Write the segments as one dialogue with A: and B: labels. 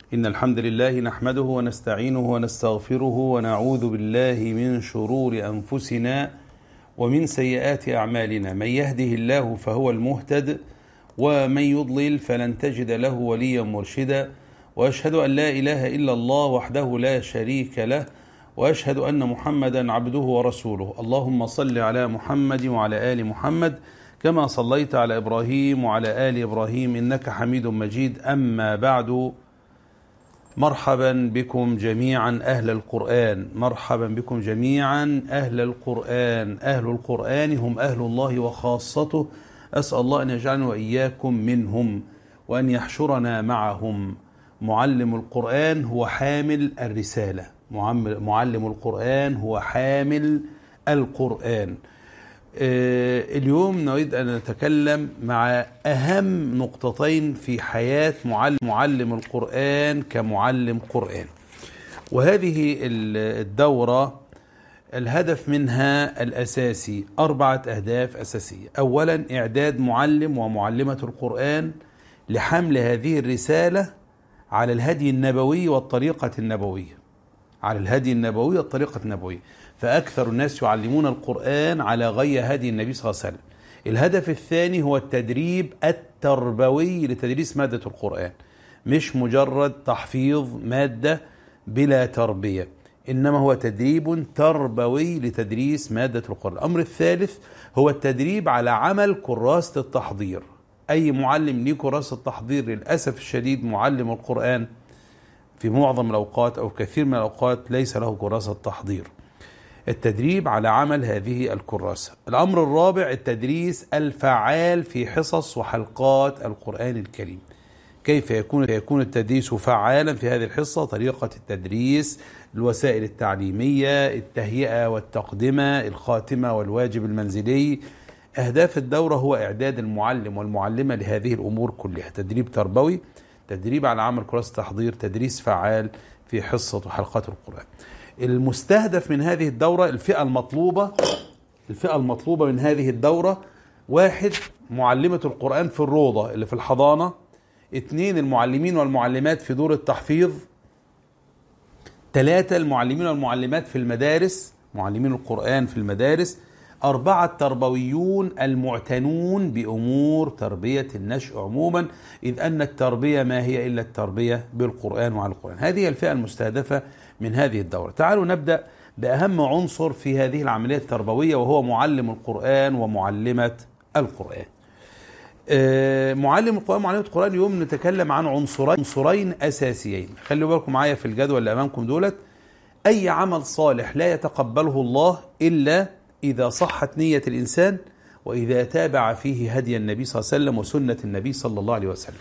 A: إن الحمد لله نحمده ونستعينه ونستغفره ونعوذ بالله من شرور أنفسنا ومن سيئات أعمالنا من يهده الله فهو المهتد ومن يضلل فلن تجد له وليا مرشدا وأشهد أن لا إله إلا الله وحده لا شريك له وأشهد أن محمدا عبده ورسوله اللهم صل على محمد وعلى آل محمد كما صليت على إبراهيم وعلى آل إبراهيم إنك حميد مجيد أما بعد مرحبا بكم جميعا أهل القرآن مرحبا بكم جميعا أهل القرآن أهل القرآن هم أهل الله وخاصته أسأل الله أن يجعلنا وإياكم منهم وأن يحشرنا معهم معلم القرآن هو حامل الرسالة معلم القرآن هو حامل القرآن اليوم نريد أن نتكلم مع أهم نقطتين في حياة معلم, معلم القرآن كمعلم قرآن وهذه الدورة الهدف منها الأساسي أربعة أهداف أساسية أولا إعداد معلم ومعلمة القرآن لحمل هذه الرسالة على الهدي النبوي والطريقة النبوية على الهدي النبوي والطريقة النبوية فأكثر الناس يعلمون القرآن على غير هدي النبي صلى الله عليه وسلم الهدف الثاني هو التدريب التربوي لتدريس مادة القرآن مش مجرد تحفيظ مادة بلا تربية إنما هو تدريب تربوي لتدريس مادة القرآن الأمر الثالث هو التدريب على عمل كراسة التحضير أي معلم ليه كراسة التحضير للأسف الشديد معلم القرآن في معظم الأوقات أو كثير من الأوقات ليس له كراسة تحضير التدريب على عمل هذه الكراسة الأمر الرابع التدريس الفعال في حصص وحلقات القرآن الكريم كيف يكون يكون التدريس فعالا في هذه الحصة طريقة التدريس الوسائل التعليمية التهيئة والتقدمة الخاتمة والواجب المنزلي أهداف الدورة هو إعداد المعلم والمعلمة لهذه الأمور كلها تدريب تربوي تدريب على عمل كراسة تحضير تدريس فعال في حصة وحلقات القرآن المستهدف من هذه الدورة الفئة المطلوبة الفئة المطلوبة من هذه الدورة واحد معلمة القرآن في الروضة اللي في الحضانة اثنين المعلمين والمعلمات في دور التحفيظ ثلاثة المعلمين والمعلمات في المدارس معلمين القرآن في المدارس أربعة تربويون المعتنون بأمور تربية النشء عموما إذ أن التربية ما هي إلا التربية بالقرآن وعلى القرآن هذه الفئة المستهدفة من هذه الدورة تعالوا نبدأ بأهم عنصر في هذه العملية التربوية وهو معلم القرآن ومعلمة القرآن معلم القرآن ومعلمة القرآن اليوم نتكلم عن عنصرين عنصرين أساسيين خلوا بالكم معايا في الجدول اللي أمامكم دولت أي عمل صالح لا يتقبله الله إلا إذا صحت نية الإنسان وإذا تابع فيه هدي النبي صلى الله عليه وسلم وسنة النبي صلى الله عليه وسلم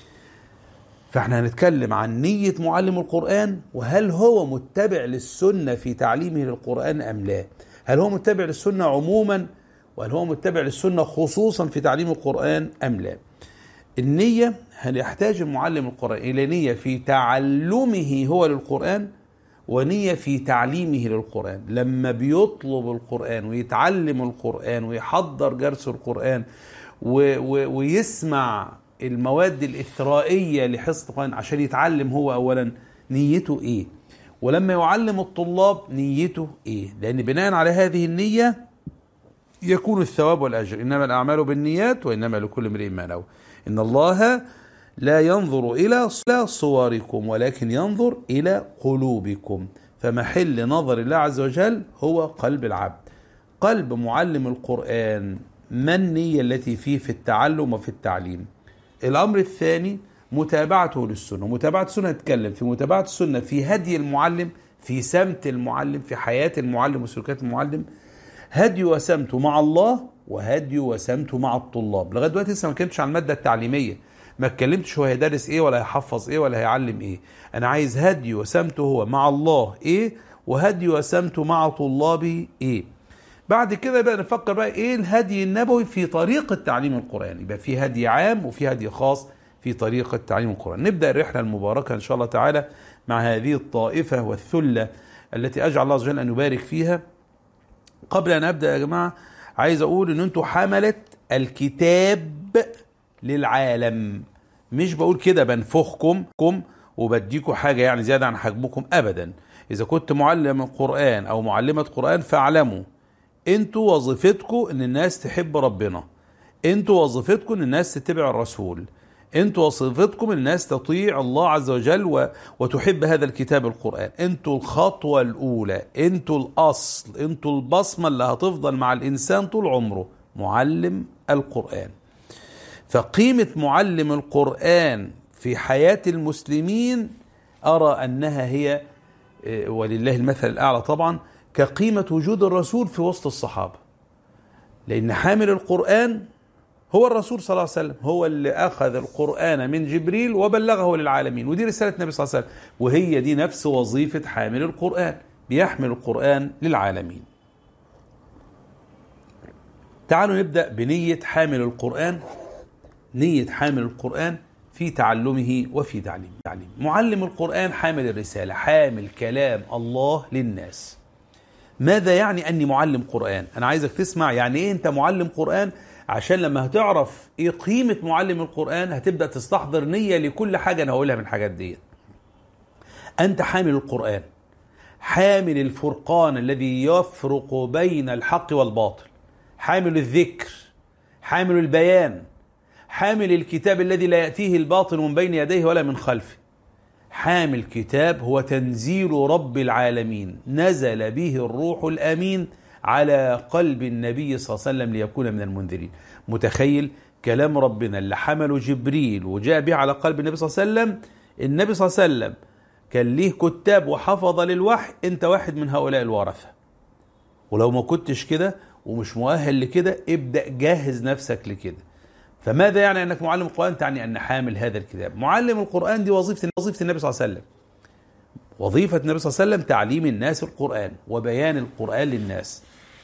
A: فاحنا هنتكلم عن نية معلم القرآن وهل هو متبع للسنة في تعليمه للقرآن أم لا هل هو متبع للسنة عموما وهل هو متبع للسنة خصوصا في تعليم القرآن أم لا النية هل يحتاج المعلم القرآن إلى نية في تعلمه هو للقرآن ونية في تعليمه للقرآن لما بيطلب القرآن ويتعلم القرآن ويحضر جرس القرآن و و ويسمع المواد الإثرائية لحصة القرآن عشان يتعلم هو أولا نيته إيه ولما يعلم الطلاب نيته إيه لأن بناء على هذه النية يكون الثواب والأجر إنما الأعمال بالنيات وإنما لكل امرئ ما نوى إن الله لا ينظر إلى صوركم ولكن ينظر إلى قلوبكم فمحل نظر الله عز وجل هو قلب العبد قلب معلم القرآن ما النية التي فيه في التعلم وفي التعليم الأمر الثاني متابعته للسنة متابعة السنة نتكلم في متابعة السنة في هدي المعلم في سمت المعلم في حياة المعلم وسلوكات المعلم هدي وسمته مع الله وهدي وسمته مع الطلاب لغاية دلوقتي لسه ما كنتش عن المادة التعليمية ما اتكلمتش هو هيدرس ايه ولا هيحفظ ايه ولا هيعلم ايه انا عايز هدي وسمته هو مع الله ايه وهدي وسمته مع طلابي ايه بعد كده بقى نفكر بقى ايه الهدي النبوي في طريقة تعليم القرآن يبقى في هدي عام وفي هدي خاص في طريقة تعليم القرآن نبدأ الرحلة المباركة إن شاء الله تعالى مع هذه الطائفة والثلة التي أجعل الله عز وجل أن يبارك فيها قبل أن أبدأ يا جماعة عايز أقول أن أنتوا حملة الكتاب للعالم مش بقول كده بنفخكم كم وبديكوا حاجة يعني زيادة عن حجمكم أبدا إذا كنت معلم قرآن أو معلمة قرآن فاعلموا انتوا وظيفتكم ان الناس تحب ربنا انتوا وظيفتكم ان الناس تتبع الرسول انتوا وظيفتكم الناس تطيع الله عز وجل و... وتحب هذا الكتاب القرآن انتوا الخطوة الأولى انتوا الأصل انتوا البصمة اللي هتفضل مع الإنسان طول عمره معلم القرآن فقيمة معلم القرآن في حياة المسلمين أرى أنها هي ولله المثل الأعلى طبعا كقيمة وجود الرسول في وسط الصحابة لأن حامل القرآن هو الرسول صلى الله عليه وسلم هو اللي أخذ القرآن من جبريل وبلغه للعالمين ودي رسالة النبي صلى الله عليه وسلم وهي دي نفس وظيفة حامل القرآن بيحمل القرآن للعالمين تعالوا نبدأ بنية حامل القرآن نية حامل القرآن في تعلمه وفي تعليمه تعليم. معلم القرآن حامل الرسالة حامل كلام الله للناس ماذا يعني أني معلم قرآن أنا عايزك تسمع يعني إيه أنت معلم قرآن عشان لما هتعرف إيه قيمة معلم القرآن هتبدأ تستحضر نية لكل حاجة أنا هقولها من الحاجات دي أنت حامل القرآن حامل الفرقان الذي يفرق بين الحق والباطل حامل الذكر حامل البيان حامل الكتاب الذي لا يأتيه الباطل من بين يديه ولا من خلفه حامل كتاب هو تنزيل رب العالمين نزل به الروح الأمين على قلب النبي صلى الله عليه وسلم ليكون من المنذرين متخيل كلام ربنا اللي حمله جبريل وجاء به على قلب النبي صلى الله عليه وسلم النبي صلى الله عليه وسلم كان ليه كتاب وحفظ للوحي انت واحد من هؤلاء الورثة ولو ما كنتش كده ومش مؤهل لكده ابدأ جهز نفسك لكده فماذا يعني انك معلم القران تعني ان حامل هذا الكتاب معلم القران دي وظيفه وظيفه النبي صلى الله عليه وسلم وظيفه النبي صلى الله عليه وسلم تعليم الناس القران وبيان القران للناس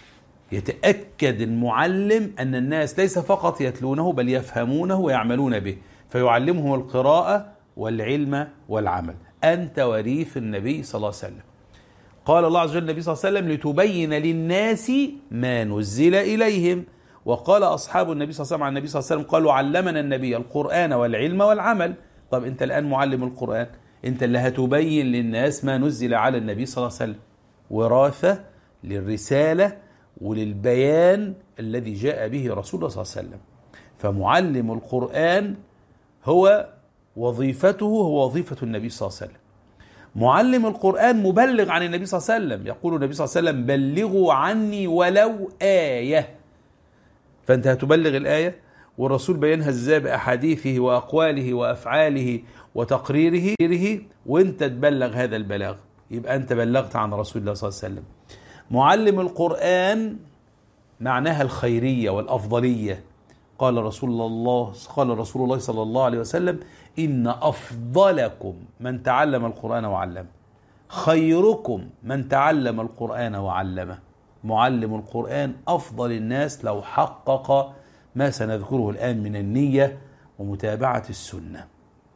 A: يتاكد المعلم ان الناس ليس فقط يتلونه بل يفهمونه ويعملون به فيعلمهم القراءه والعلم والعمل انت وريث النبي صلى الله عليه وسلم قال الله عز وجل النبي صلى الله عليه وسلم لتبين للناس ما نزل اليهم وقال اصحاب النبي صلى الله عليه وسلم عن النبي صلى الله عليه وسلم قالوا علمنا النبي القران والعلم والعمل طب انت الان معلم القران انت اللي هتبين للناس ما نزل على النبي صلى الله عليه وسلم وراثه للرساله وللبيان الذي جاء به رسول الله صلى الله عليه وسلم فمعلم القران هو وظيفته هو وظيفه النبي صلى الله عليه وسلم معلم القرآن مبلغ عن النبي صلى الله عليه وسلم يقول النبي صلى الله عليه وسلم بلغوا عني ولو آية فأنت هتبلغ الآية والرسول بينها ازاي بأحاديثه وأقواله وأفعاله وتقريره وانت تبلغ هذا البلاغ يبقى أنت بلغت عن رسول الله صلى الله عليه وسلم معلم القرآن معناها الخيرية والأفضلية قال رسول الله قال رسول الله صلى الله عليه وسلم إن أفضلكم من تعلم القرآن وعلمه خيركم من تعلم القرآن وعلمه معلم القرآن أفضل الناس لو حقق ما سنذكره الآن من النية ومتابعة السنة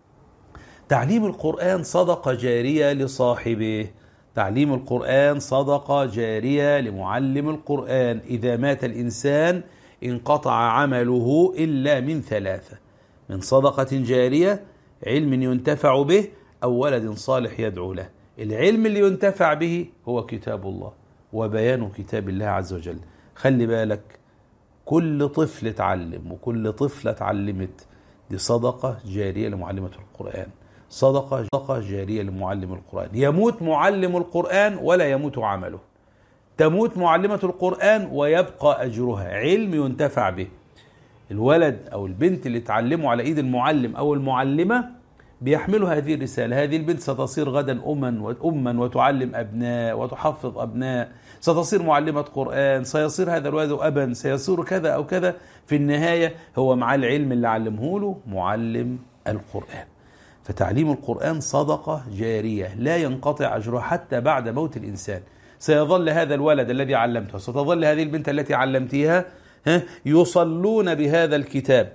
A: تعليم القرآن صدقة جارية لصاحبه تعليم القرآن صدقة جارية لمعلم القرآن إذا مات الإنسان انقطع عمله إلا من ثلاثة من صدقة جارية علم ينتفع به أو ولد صالح يدعو له العلم اللي ينتفع به هو كتاب الله وبيان كتاب الله عز وجل خلي بالك كل طفل اتعلم وكل طفلة اتعلمت دي صدقة جارية لمعلمة القرآن صدقة صدقة جارية لمعلم القرآن يموت معلم القرآن ولا يموت عمله تموت معلمة القرآن ويبقى أجرها علم ينتفع به الولد أو البنت اللي تعلموا على إيد المعلم أو المعلمة بيحملوا هذه الرسالة هذه البنت ستصير غدا أما أما وتعلم أبناء وتحفظ أبناء ستصير معلمة قرآن سيصير هذا الولد أبا سيصير كذا أو كذا في النهاية هو مع العلم اللي علمه له معلم القرآن فتعليم القرآن صدقة جارية لا ينقطع أجرها حتى بعد موت الإنسان سيظل هذا الولد الذي علمته ستظل هذه البنت التي علمتيها يصلون بهذا الكتاب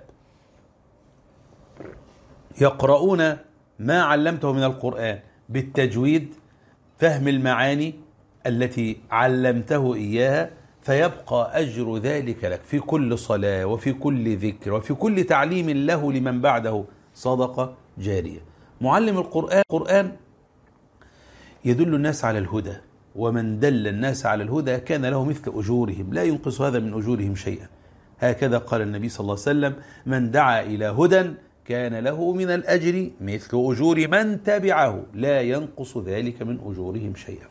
A: يقرؤون ما علمته من القرآن بالتجويد فهم المعاني التي علمته إياها فيبقى أجر ذلك لك في كل صلاة وفي كل ذكر وفي كل تعليم له لمن بعده صدقة جارية معلم القرآن القرآن يدل الناس على الهدى ومن دل الناس على الهدى كان له مثل أجورهم لا ينقص هذا من أجورهم شيئا هكذا قال النبي صلى الله عليه وسلم من دعا إلى هدى كان له من الأجر مثل أجور من تبعه لا ينقص ذلك من أجورهم شيئا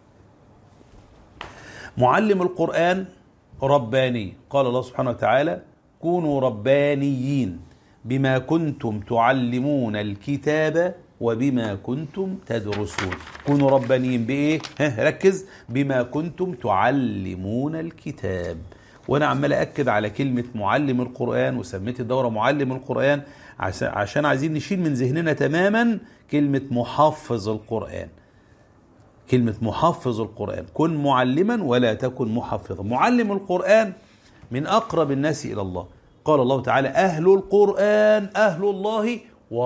A: معلم القرآن رباني قال الله سبحانه وتعالى كونوا ربانيين بما كنتم تعلمون الكتاب وبما كنتم تدرسون كونوا ربانيين بإيه؟ ها ركز بما كنتم تعلمون الكتاب وأنا عمال أكد على كلمة معلم القرآن وسميت الدورة معلم القرآن عشان عايزين نشيل من ذهننا تماما كلمة محفظ القرآن كلمة محفظ القرآن كن معلما ولا تكن محفظا معلم القرآن من أقرب الناس إلى الله قال الله تعالى أهل القرآن أهل الله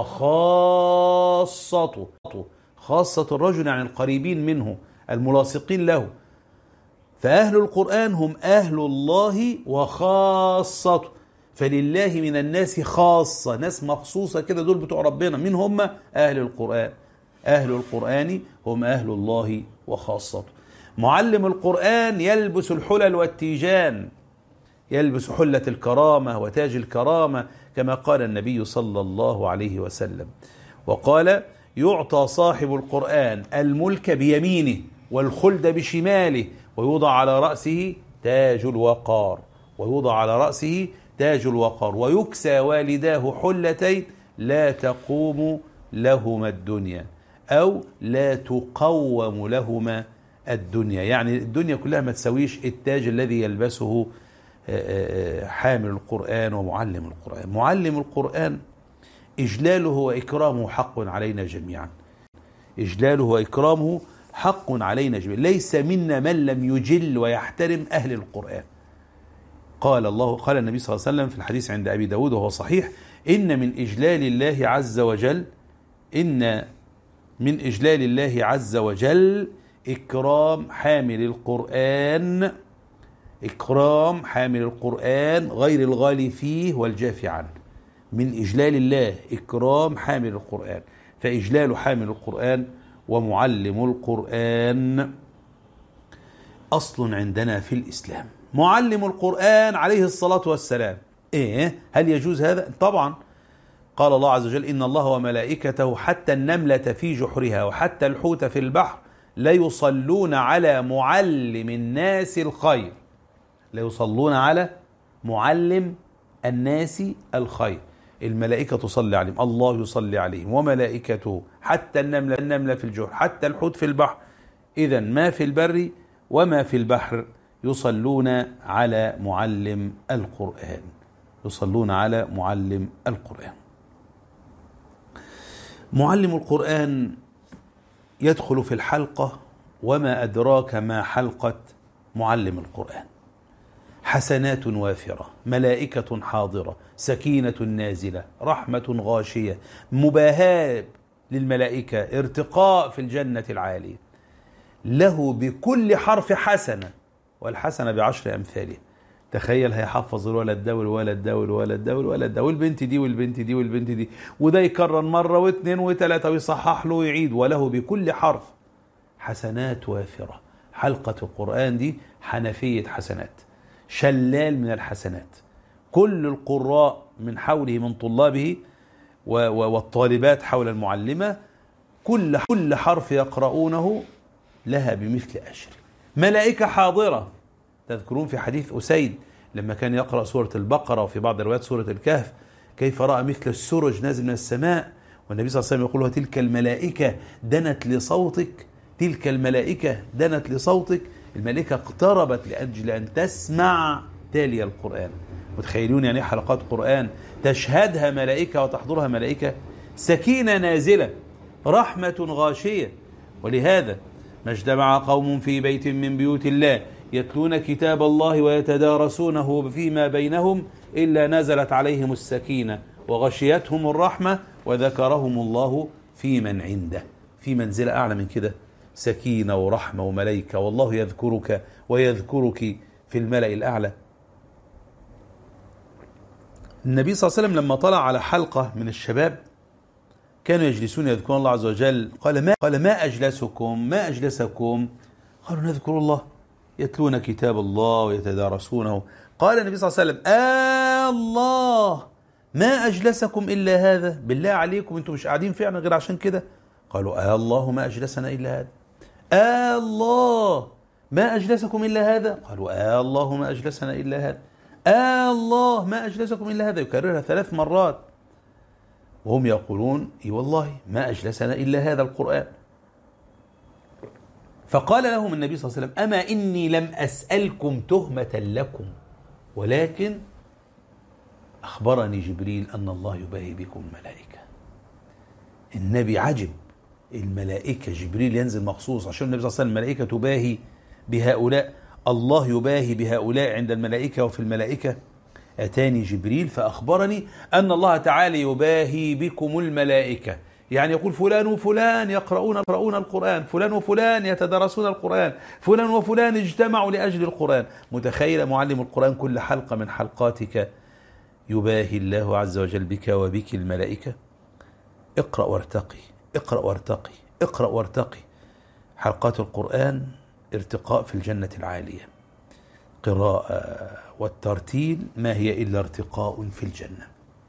A: وخاصته خاصة الرجل يعني القريبين منه الملاصقين له فأهل القرآن هم أهل الله وخاصته فلله من الناس خاصة ناس مخصوصة كده دول بتوع ربنا مين هم أهل القرآن أهل القرآن هم أهل الله وخاصته معلم القرآن يلبس الحلل والتيجان يلبس حلة الكرامة وتاج الكرامة كما قال النبي صلى الله عليه وسلم وقال يعطى صاحب القرآن الملك بيمينه والخلد بشماله ويوضع على رأسه تاج الوقار ويوضع على رأسه تاج الوقار ويكسى والداه حلتين لا تقوم لهما الدنيا أو لا تقوم لهما الدنيا يعني الدنيا كلها ما تسويش التاج الذي يلبسه حامل القرآن ومعلم القرآن معلم القرآن إجلاله وإكرامه حق علينا جميعا إجلاله وإكرامه حق علينا جميعا ليس منا من لم يجل ويحترم أهل القرآن قال الله قال النبي صلى الله عليه وسلم في الحديث عند أبي داود وهو صحيح إن من إجلال الله عز وجل إن من إجلال الله عز وجل إكرام حامل القرآن إكرام حامل القرآن غير الغالي فيه والجافي عنه من إجلال الله إكرام حامل القرآن فإجلال حامل القرآن ومعلم القرآن أصل عندنا في الإسلام معلم القرآن عليه الصلاة والسلام إيه هل يجوز هذا؟ طبعا قال الله عز وجل إن الله وملائكته حتى النملة في جحرها وحتى الحوت في البحر ليصلون على معلم الناس الخير ليصلون على معلم الناس الخير الملائكة تصلي عليهم الله يصلي عليهم وملائكته حتى النملة النملة في الجحر حتى الحوت في البحر إذا ما في البر وما في البحر يصلون على معلم القرآن يصلون على معلم القرآن معلم القرآن يدخل في الحلقة وما أدراك ما حلقة معلم القرآن حسنات وافرة ملائكة حاضرة سكينة نازلة رحمة غاشية مباهاة للملائكة ارتقاء في الجنة العالية له بكل حرف حسنة والحسنة بعشر أمثاله تخيل هيحفظ الولد ده والولد ده والولد ده والولد ده والبنت دي والبنت دي والبنت دي وده يكرر مرة واثنين وثلاثة ويصحح له ويعيد وله بكل حرف حسنات وافرة حلقة القرآن دي حنفية حسنات شلال من الحسنات كل القراء من حوله من طلابه والطالبات حول المعلمة كل كل حرف يقرؤونه لها بمثل أجر ملائكة حاضرة تذكرون في حديث أسيد لما كان يقرأ سورة البقرة وفي بعض الروايات سورة الكهف كيف رأى مثل السرج نازل من السماء والنبي صلى الله عليه وسلم يقول تلك الملائكة دنت لصوتك تلك الملائكة دنت لصوتك الملائكة اقتربت لأجل أن تسمع تالي القرآن متخيلون يعني حلقات قرآن تشهدها ملائكة وتحضرها ملائكة سكينة نازلة رحمة غاشية ولهذا ما اجتمع قوم في بيت من بيوت الله يتلون كتاب الله ويتدارسونه فيما بينهم إلا نزلت عليهم السكينة وغشيتهم الرحمة وذكرهم الله في من عنده في منزلة أعلى من كده سكينة ورحمة وملائكة والله يذكرك ويذكرك في الملأ الأعلى النبي صلى الله عليه وسلم لما طلع على حلقة من الشباب كانوا يجلسون يذكرون الله عز وجل قال ما قال ما أجلسكم ما أجلسكم قالوا نذكر الله يتلون كتاب الله ويتدارسونه قال النبي صلى الله عليه وسلم آه الله ما أجلسكم إلا هذا بالله عليكم أنتم مش قاعدين فعلا غير عشان كده قالوا آه الله ما أجلسنا إلا هذا آه الله ما أجلسكم إلا هذا قالوا آه الله ما أجلسنا إلا هذا آه الله ما أجلسكم إلا هذا يكررها ثلاث مرات وهم يقولون اي والله ما أجلسنا إلا هذا القرآن فقال لهم النبي صلى الله عليه وسلم أما إني لم أسألكم تهمة لكم ولكن أخبرني جبريل أن الله يباهي بكم الملائكة النبي عجب الملائكة جبريل ينزل مخصوص عشان النبي صلى الله عليه وسلم الملائكة تباهي بهؤلاء الله يباهي بهؤلاء عند الملائكة وفي الملائكة أتاني جبريل فأخبرني أن الله تعالى يباهي بكم الملائكة يعني يقول فلان وفلان يقرؤون يقرؤون القرآن فلان وفلان يتدرسون القرآن فلان وفلان اجتمعوا لأجل القرآن متخيل معلم القرآن كل حلقة من حلقاتك يباهي الله عز وجل بك وبك الملائكة اقرأ وارتقي اقرأ وارتقي اقرأ وارتقي حلقات القرآن ارتقاء في الجنة العالية قراءة والترتيل ما هي إلا ارتقاء في الجنة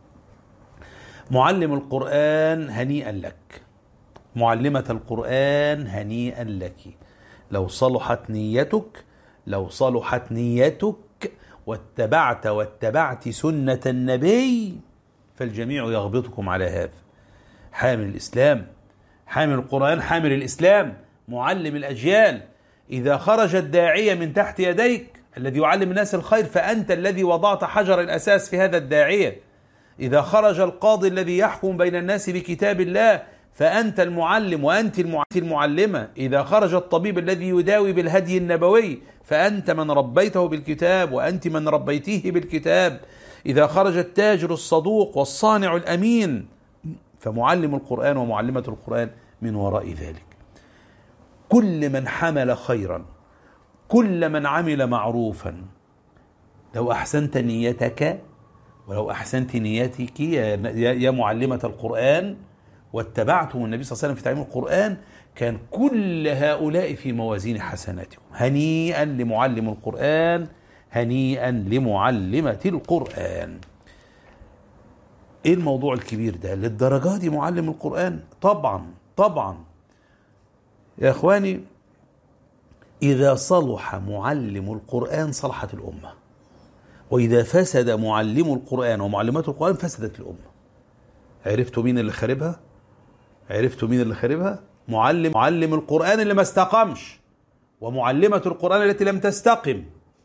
A: معلم القرآن هنيئا لك معلمة القرآن هنيئا لك لو صلحت نيتك لو صلحت نيتك واتبعت واتبعت سنة النبي فالجميع يغبطكم على هذا حامل الإسلام حامل القرآن حامل الإسلام معلم الأجيال إذا خرج الداعية من تحت يديك الذي يعلم الناس الخير فأنت الذي وضعت حجر الأساس في هذا الداعية إذا خرج القاضي الذي يحكم بين الناس بكتاب الله فأنت المعلم وأنت المعلمة إذا خرج الطبيب الذي يداوي بالهدي النبوي فأنت من ربيته بالكتاب وأنت من ربيتيه بالكتاب إذا خرج التاجر الصدوق والصانع الأمين فمعلم القرآن ومعلمة القرآن من وراء ذلك كل من حمل خيرا كل من عمل معروفا لو أحسنت نيتك ولو أحسنت نيتك يا معلمة القرآن واتبعتم النبي صلى الله عليه وسلم في تعليم القرآن كان كل هؤلاء في موازين حسناتكم هنيئا لمعلم القرآن هنيئا لمعلمة القرآن ايه الموضوع الكبير ده للدرجة دي معلم القرآن طبعا طبعا يا اخواني اذا صلح معلم القرآن صلحت الامة واذا فسد معلم القرآن ومعلمات القرآن فسدت الامة عرفتوا مين اللي خاربها عرفتوا مين اللي خاربها معلم معلم القرآن اللي ما استقامش ومعلمة القرآن التي لم تستقم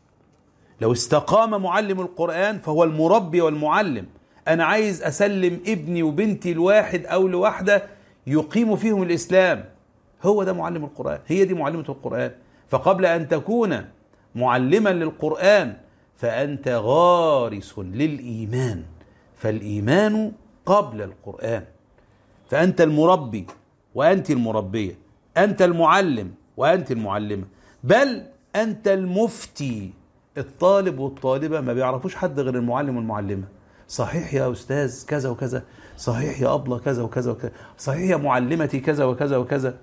A: لو استقام معلم القرآن فهو المربي والمعلم أنا عايز أسلم ابني وبنتي لواحد أو لواحدة يقيم فيهم الإسلام هو ده معلم القرآن هي دي معلمة القرآن فقبل أن تكون معلما للقرآن فأنت غارس للإيمان فالإيمان قبل القرآن فأنت المربي وأنت المربية أنت المعلم وأنت المعلمة بل أنت المفتي الطالب والطالبة ما بيعرفوش حد غير المعلم والمعلمة صحيح يا أستاذ كذا وكذا صحيح يا أبلة كذا وكذا وكذا صحيح يا معلمتي كذا وكذا وكذا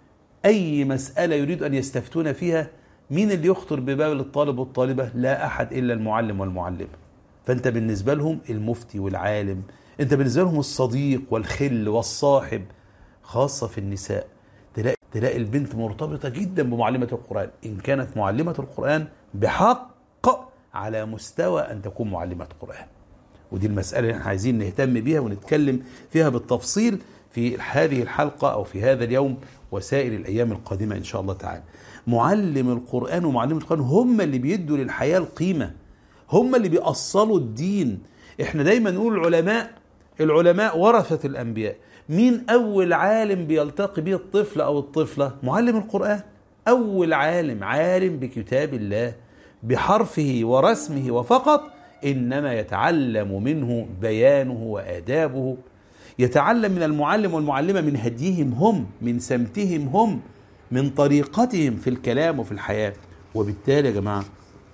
A: أي مسألة يريد أن يستفتون فيها مين اللي يخطر ببال الطالب والطالبة لا أحد إلا المعلم والمعلمة فأنت بالنسبة لهم المفتي والعالم أنت بالنسبة لهم الصديق والخل والصاحب خاصة في النساء تلاقي, تلاقي البنت مرتبطة جدا بمعلمة القرآن إن كانت معلمة القرآن بحق على مستوى أن تكون معلمة قرآن ودي المسألة اللي احنا عايزين نهتم بيها ونتكلم فيها بالتفصيل في هذه الحلقة أو في هذا اليوم وسائر الأيام القادمة إن شاء الله تعالى معلم القرآن ومعلم القرآن هم اللي بيدوا للحياة القيمة هم اللي بيأصلوا الدين احنا دايما نقول العلماء العلماء ورثة الأنبياء مين أول عالم بيلتقي به الطفل أو الطفلة معلم القرآن أول عالم عالم بكتاب الله بحرفه ورسمه وفقط إنما يتعلم منه بيانه وآدابه يتعلم من المعلم والمعلمة من هديهم هم من سمتهم هم من طريقتهم في الكلام وفي الحياة وبالتالي يا جماعة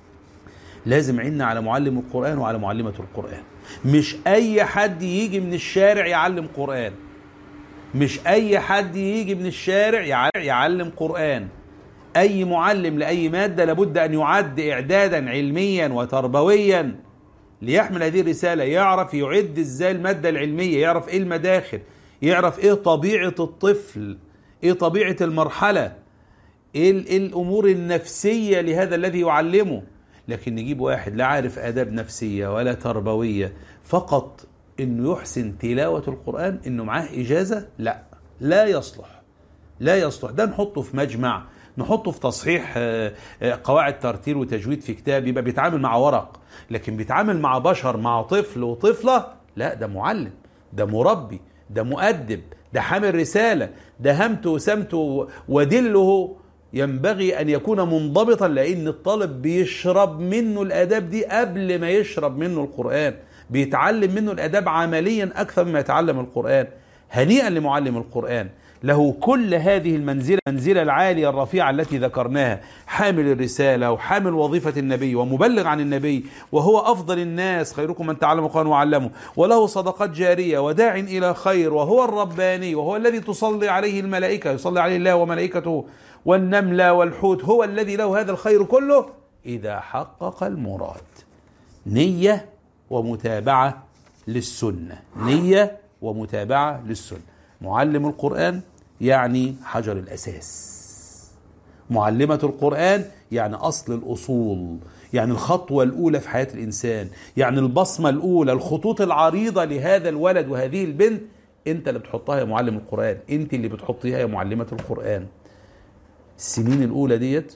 A: لازم عنا على معلم القرآن وعلى معلمة القرآن مش أي حد يجي من الشارع يعلم قرآن مش اي حد يجي من الشارع يع- يعلم قرآن اي معلم لاي مادة لابد ان يعد اعدادا علميا وتربويا ليحمل هذه الرسالة يعرف يعد ازاي المادة العلمية يعرف ايه المداخل يعرف ايه طبيعة الطفل ايه طبيعة المرحلة ايه ال- إيه الامور النفسية لهذا الذي يعلمه لكن نجيب واحد لا عارف اداب نفسية ولا تربوية فقط انه يحسن تلاوة القرآن انه معاه اجازة لا لا يصلح لا يصلح ده نحطه في مجمع نحطه في تصحيح آه، آه، قواعد ترتيل وتجويد في كتاب يبقى بيتعامل مع ورق لكن بيتعامل مع بشر مع طفل وطفلة لا ده معلم ده مربي ده مؤدب ده حامل رسالة ده همته وسمته ودله ينبغي أن يكون منضبطا لأن الطالب بيشرب منه الآداب دي قبل ما يشرب منه القرآن بيتعلم منه الآداب عمليا أكثر مما يتعلم القرآن هنيئا لمعلم القرآن له كل هذه المنزلة المنزلة العالية الرفيعة التي ذكرناها حامل الرسالة وحامل وظيفة النبي ومبلغ عن النبي وهو أفضل الناس خيركم من تعلم القرآن وعلمه وله صدقات جارية وداع إلى خير وهو الرباني وهو الذي تصلي عليه الملائكة يصلي عليه الله وملائكته والنملة والحوت هو الذي له هذا الخير كله إذا حقق المراد نية ومتابعة للسنة نية ومتابعة للسنة معلم القرآن يعني حجر الأساس معلمة القرآن يعني أصل الأصول يعني الخطوة الأولى في حياة الإنسان يعني البصمة الأولى الخطوط العريضة لهذا الولد وهذه البنت أنت اللي بتحطها يا معلم القرآن أنت اللي بتحطيها يا معلمة القرآن السنين الأولى ديت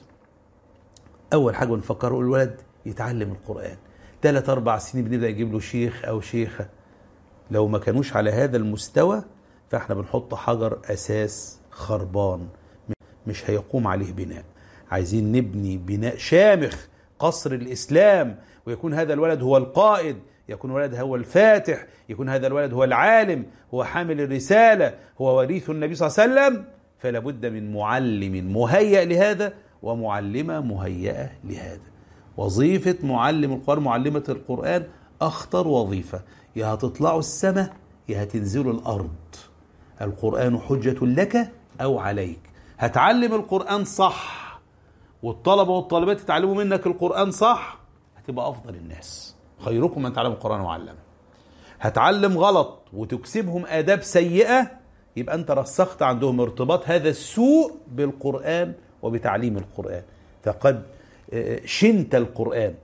A: أول حاجة بنفكره الولد يتعلم القرآن ثلاث أربع سنين بنبدأ نجيب له شيخ أو شيخة لو ما كانوش على هذا المستوى فاحنا بنحط حجر أساس خربان مش هيقوم عليه بناء عايزين نبني بناء شامخ قصر الإسلام ويكون هذا الولد هو القائد يكون الولد هو الفاتح يكون هذا الولد هو العالم هو حامل الرسالة هو وريث النبي صلى الله عليه وسلم فلا بد من معلم مهيأ لهذا ومعلمة مهيئة لهذا وظيفة معلم القرآن معلمة القرآن أخطر وظيفة يا هتطلعوا السماء يا هتنزلوا الأرض القرآن حجة لك أو عليك هتعلم القرآن صح والطلبة والطالبات يتعلموا منك القرآن صح هتبقى أفضل الناس خيركم من تعلم القرآن وعلمه هتعلم غلط وتكسبهم آداب سيئة يبقى أنت رسخت عندهم ارتباط هذا السوء بالقرآن وبتعليم القرآن فقد شنت القرآن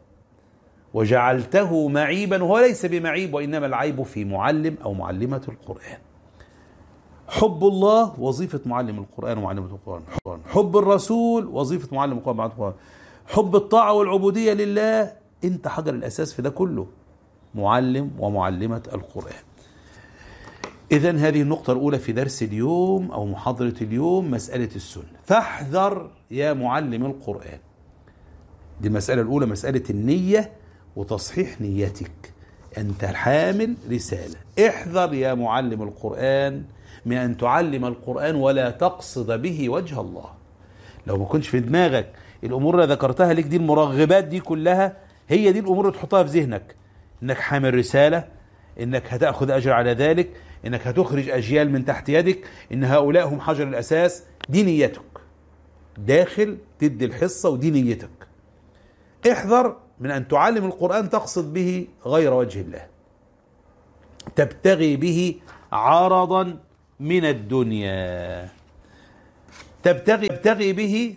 A: وجعلته معيبا وهو ليس بمعيب وإنما العيب في معلم أو معلمة القرآن حب الله وظيفة معلم القرآن ومعلمة القرآن حب الرسول وظيفة معلم القرآن ومعلمة القرآن حب الطاعة والعبودية لله أنت حجر الأساس في ده كله معلم ومعلمة القرآن إذا هذه النقطة الأولى في درس اليوم أو محاضرة اليوم مسألة السنة فاحذر يا معلم القرآن دي المسألة الأولى مسألة النية وتصحيح نيتك أنت حامل رسالة احذر يا معلم القرآن من أن تعلم القرآن ولا تقصد به وجه الله لو ما كنتش في دماغك الأمور اللي ذكرتها لك دي المرغبات دي كلها هي دي الأمور اللي تحطها في ذهنك إنك حامل رسالة إنك هتأخذ أجر على ذلك إنك هتخرج أجيال من تحت يدك إن هؤلاء هم حجر الأساس دي نيتك داخل تدي الحصة ودي نيتك احذر من أن تعلم القرآن تقصد به غير وجه الله تبتغي به عرضا من الدنيا تبتغي تبتغي به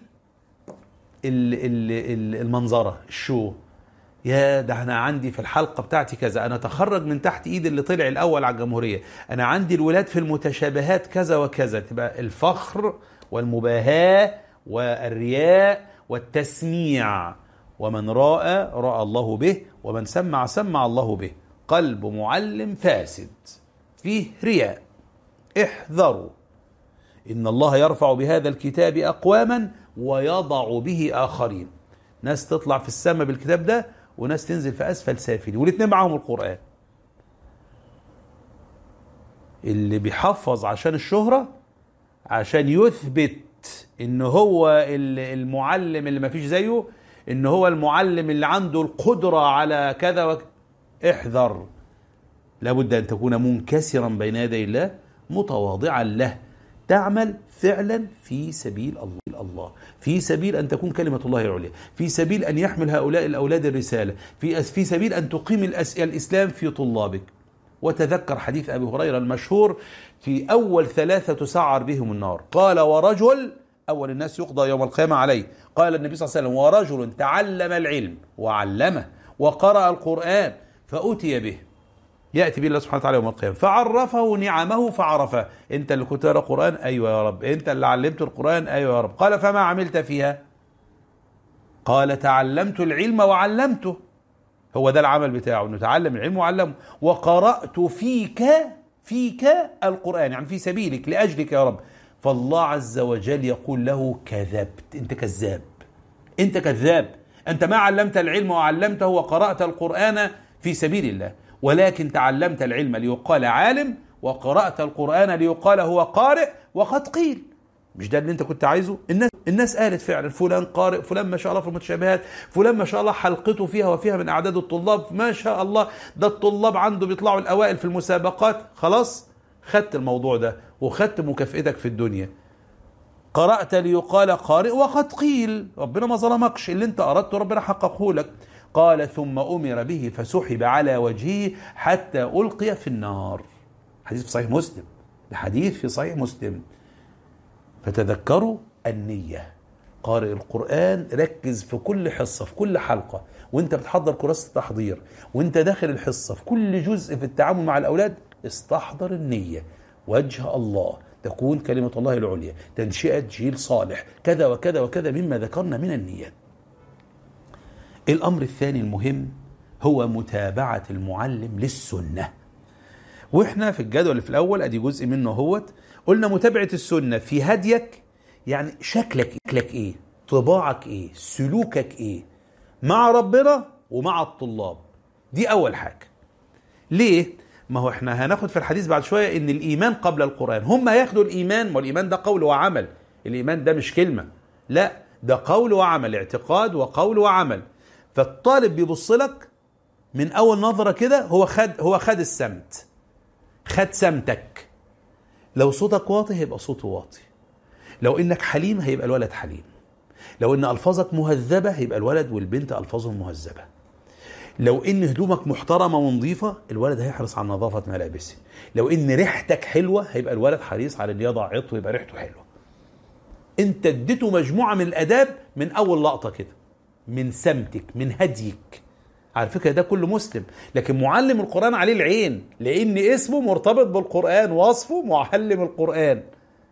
A: المنظرة الشو يا ده انا عندي في الحلقه بتاعتي كذا انا تخرج من تحت ايد اللي طلع الاول على الجمهوريه انا عندي الولاد في المتشابهات كذا وكذا تبقى الفخر والمباهاه والرياء والتسميع ومن راى راى الله به ومن سمع سمع الله به قلب معلم فاسد فيه رياء احذروا ان الله يرفع بهذا الكتاب اقواما ويضع به اخرين ناس تطلع في السماء بالكتاب ده وناس تنزل في اسفل سافلين والاثنين معاهم القران اللي بيحفظ عشان الشهره عشان يثبت ان هو المعلم اللي ما فيش زيه ان هو المعلم اللي عنده القدره على كذا وك... احذر لابد ان تكون منكسرا بين يدي الله متواضعا له تعمل فعلا في سبيل الله في سبيل أن تكون كلمة الله العليا في سبيل أن يحمل هؤلاء الأولاد الرسالة في, في سبيل أن تقيم الإسلام في طلابك وتذكر حديث أبي هريرة المشهور في أول ثلاثة تسعر بهم النار قال ورجل أول الناس يقضى يوم القيامة عليه قال النبي صلى الله عليه وسلم ورجل تعلم العلم وعلمه وقرأ القرآن فأتي به يأتي به الله سبحانه وتعالى يوم القيامة فعرفه نعمه فعرفه أنت اللي كنت تقرأ القرآن أيوة يا رب أنت اللي علمت القرآن أيوة يا رب قال فما عملت فيها قال تعلمت العلم وعلمته هو ده العمل بتاعه انه تعلم العلم وعلمه وقرأت فيك فيك القرآن يعني في سبيلك لأجلك يا رب فالله عز وجل يقول له كذبت انت كذاب انت كذاب انت ما علمت العلم وعلمته وقرأت القرآن في سبيل الله ولكن تعلمت العلم ليقال عالم وقرأت القرآن ليقال هو قارئ وقد قيل مش ده اللي انت كنت عايزه الناس الناس قالت فعلا فلان قارئ فلان ما شاء الله في المتشابهات فلان ما شاء الله حلقته فيها وفيها من اعداد الطلاب ما شاء الله ده الطلاب عنده بيطلعوا الاوائل في المسابقات خلاص خدت الموضوع ده وخدت مكافئتك في الدنيا قرأت ليقال قارئ وقد قيل ربنا ما ظلمكش اللي انت اردته ربنا حققه لك قال ثم أمر به فسحب على وجهه حتى ألقي في النار حديث في صحيح مسلم الحديث في صحيح مسلم فتذكروا النية قارئ القرآن ركز في كل حصة في كل حلقة وانت بتحضر كراسة التحضير وانت داخل الحصة في كل جزء في التعامل مع الأولاد استحضر النية وجه الله تكون كلمة الله العليا تنشئة جيل صالح كذا وكذا وكذا مما ذكرنا من النيات الأمر الثاني المهم هو متابعة المعلم للسنة واحنا في الجدول اللي في الأول أدي جزء منه هوت قلنا متابعة السنة في هديك يعني شكلك شكلك ايه طباعك ايه سلوكك ايه مع ربنا ومع الطلاب دي أول حاجة ليه؟ ما هو احنا هناخد في الحديث بعد شوية ان الإيمان قبل القرآن هم هياخدوا الإيمان والإيمان ده قول وعمل الإيمان ده مش كلمة لا ده قول وعمل اعتقاد وقول وعمل فالطالب بيبص لك من اول نظره كده هو خد هو خد السمت خد سمتك لو صوتك واطي هيبقى صوته واطي لو انك حليم هيبقى الولد حليم لو ان الفاظك مهذبه هيبقى الولد والبنت الفاظهم مهذبه لو ان هدومك محترمه ونظيفه الولد هيحرص على نظافه ملابسه لو ان ريحتك حلوه هيبقى الولد حريص على ان يضع عطر يبقى ريحته حلوه انت اديته مجموعه من الاداب من اول لقطه كده من سمتك من هديك على فكرة ده كله مسلم لكن معلم القرآن عليه العين لأن اسمه مرتبط بالقرآن وصفه معلم القرآن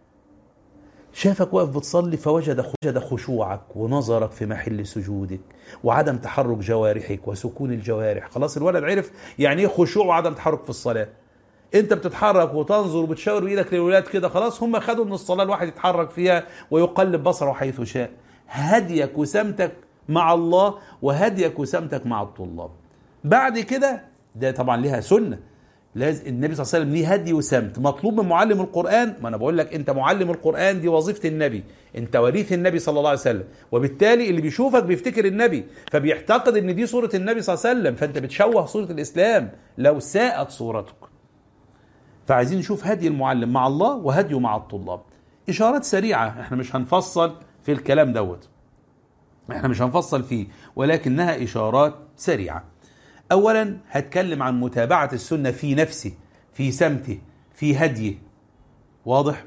A: شافك واقف بتصلي فوجد وجد خشوعك ونظرك في محل سجودك وعدم تحرك جوارحك وسكون الجوارح خلاص الولد عرف يعني ايه خشوع وعدم تحرك في الصلاة انت بتتحرك وتنظر وبتشاور بايدك للولاد كده خلاص هم خدوا من الصلاة الواحد يتحرك فيها ويقلب بصره حيث شاء هديك وسمتك مع الله وهديك وسمتك مع الطلاب بعد كده ده طبعا ليها سنه لازم النبي صلى الله عليه وسلم ليه هدي وسمت مطلوب من معلم القران ما انا بقول لك انت معلم القران دي وظيفه النبي انت وريث النبي صلى الله عليه وسلم وبالتالي اللي بيشوفك بيفتكر النبي فبيعتقد ان دي صوره النبي صلى الله عليه وسلم فانت بتشوه صوره الاسلام لو ساءت صورتك فعايزين نشوف هدي المعلم مع الله وهديه مع الطلاب اشارات سريعه احنا مش هنفصل في الكلام دوت احنا مش هنفصل فيه ولكنها اشارات سريعه اولا هتكلم عن متابعه السنه في نفسه في سمته في هديه واضح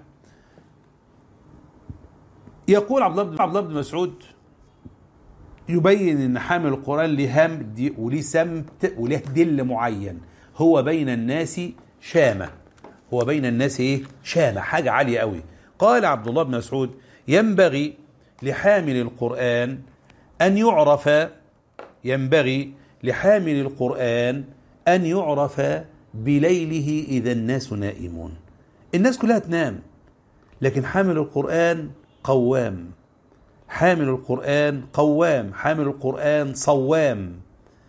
A: يقول عبد الله بن عبد الله بن مسعود يبين ان حامل القران له همد وليه سمت وليه دل معين هو بين الناس شامه هو بين الناس ايه شامه حاجه عاليه قوي قال عبد الله بن مسعود ينبغي لحامل القرآن أن يعرف ينبغي لحامل القرآن أن يعرف بليله إذا الناس نائمون الناس كلها تنام لكن حامل القرآن قوام حامل القرآن قوام حامل القرآن صوام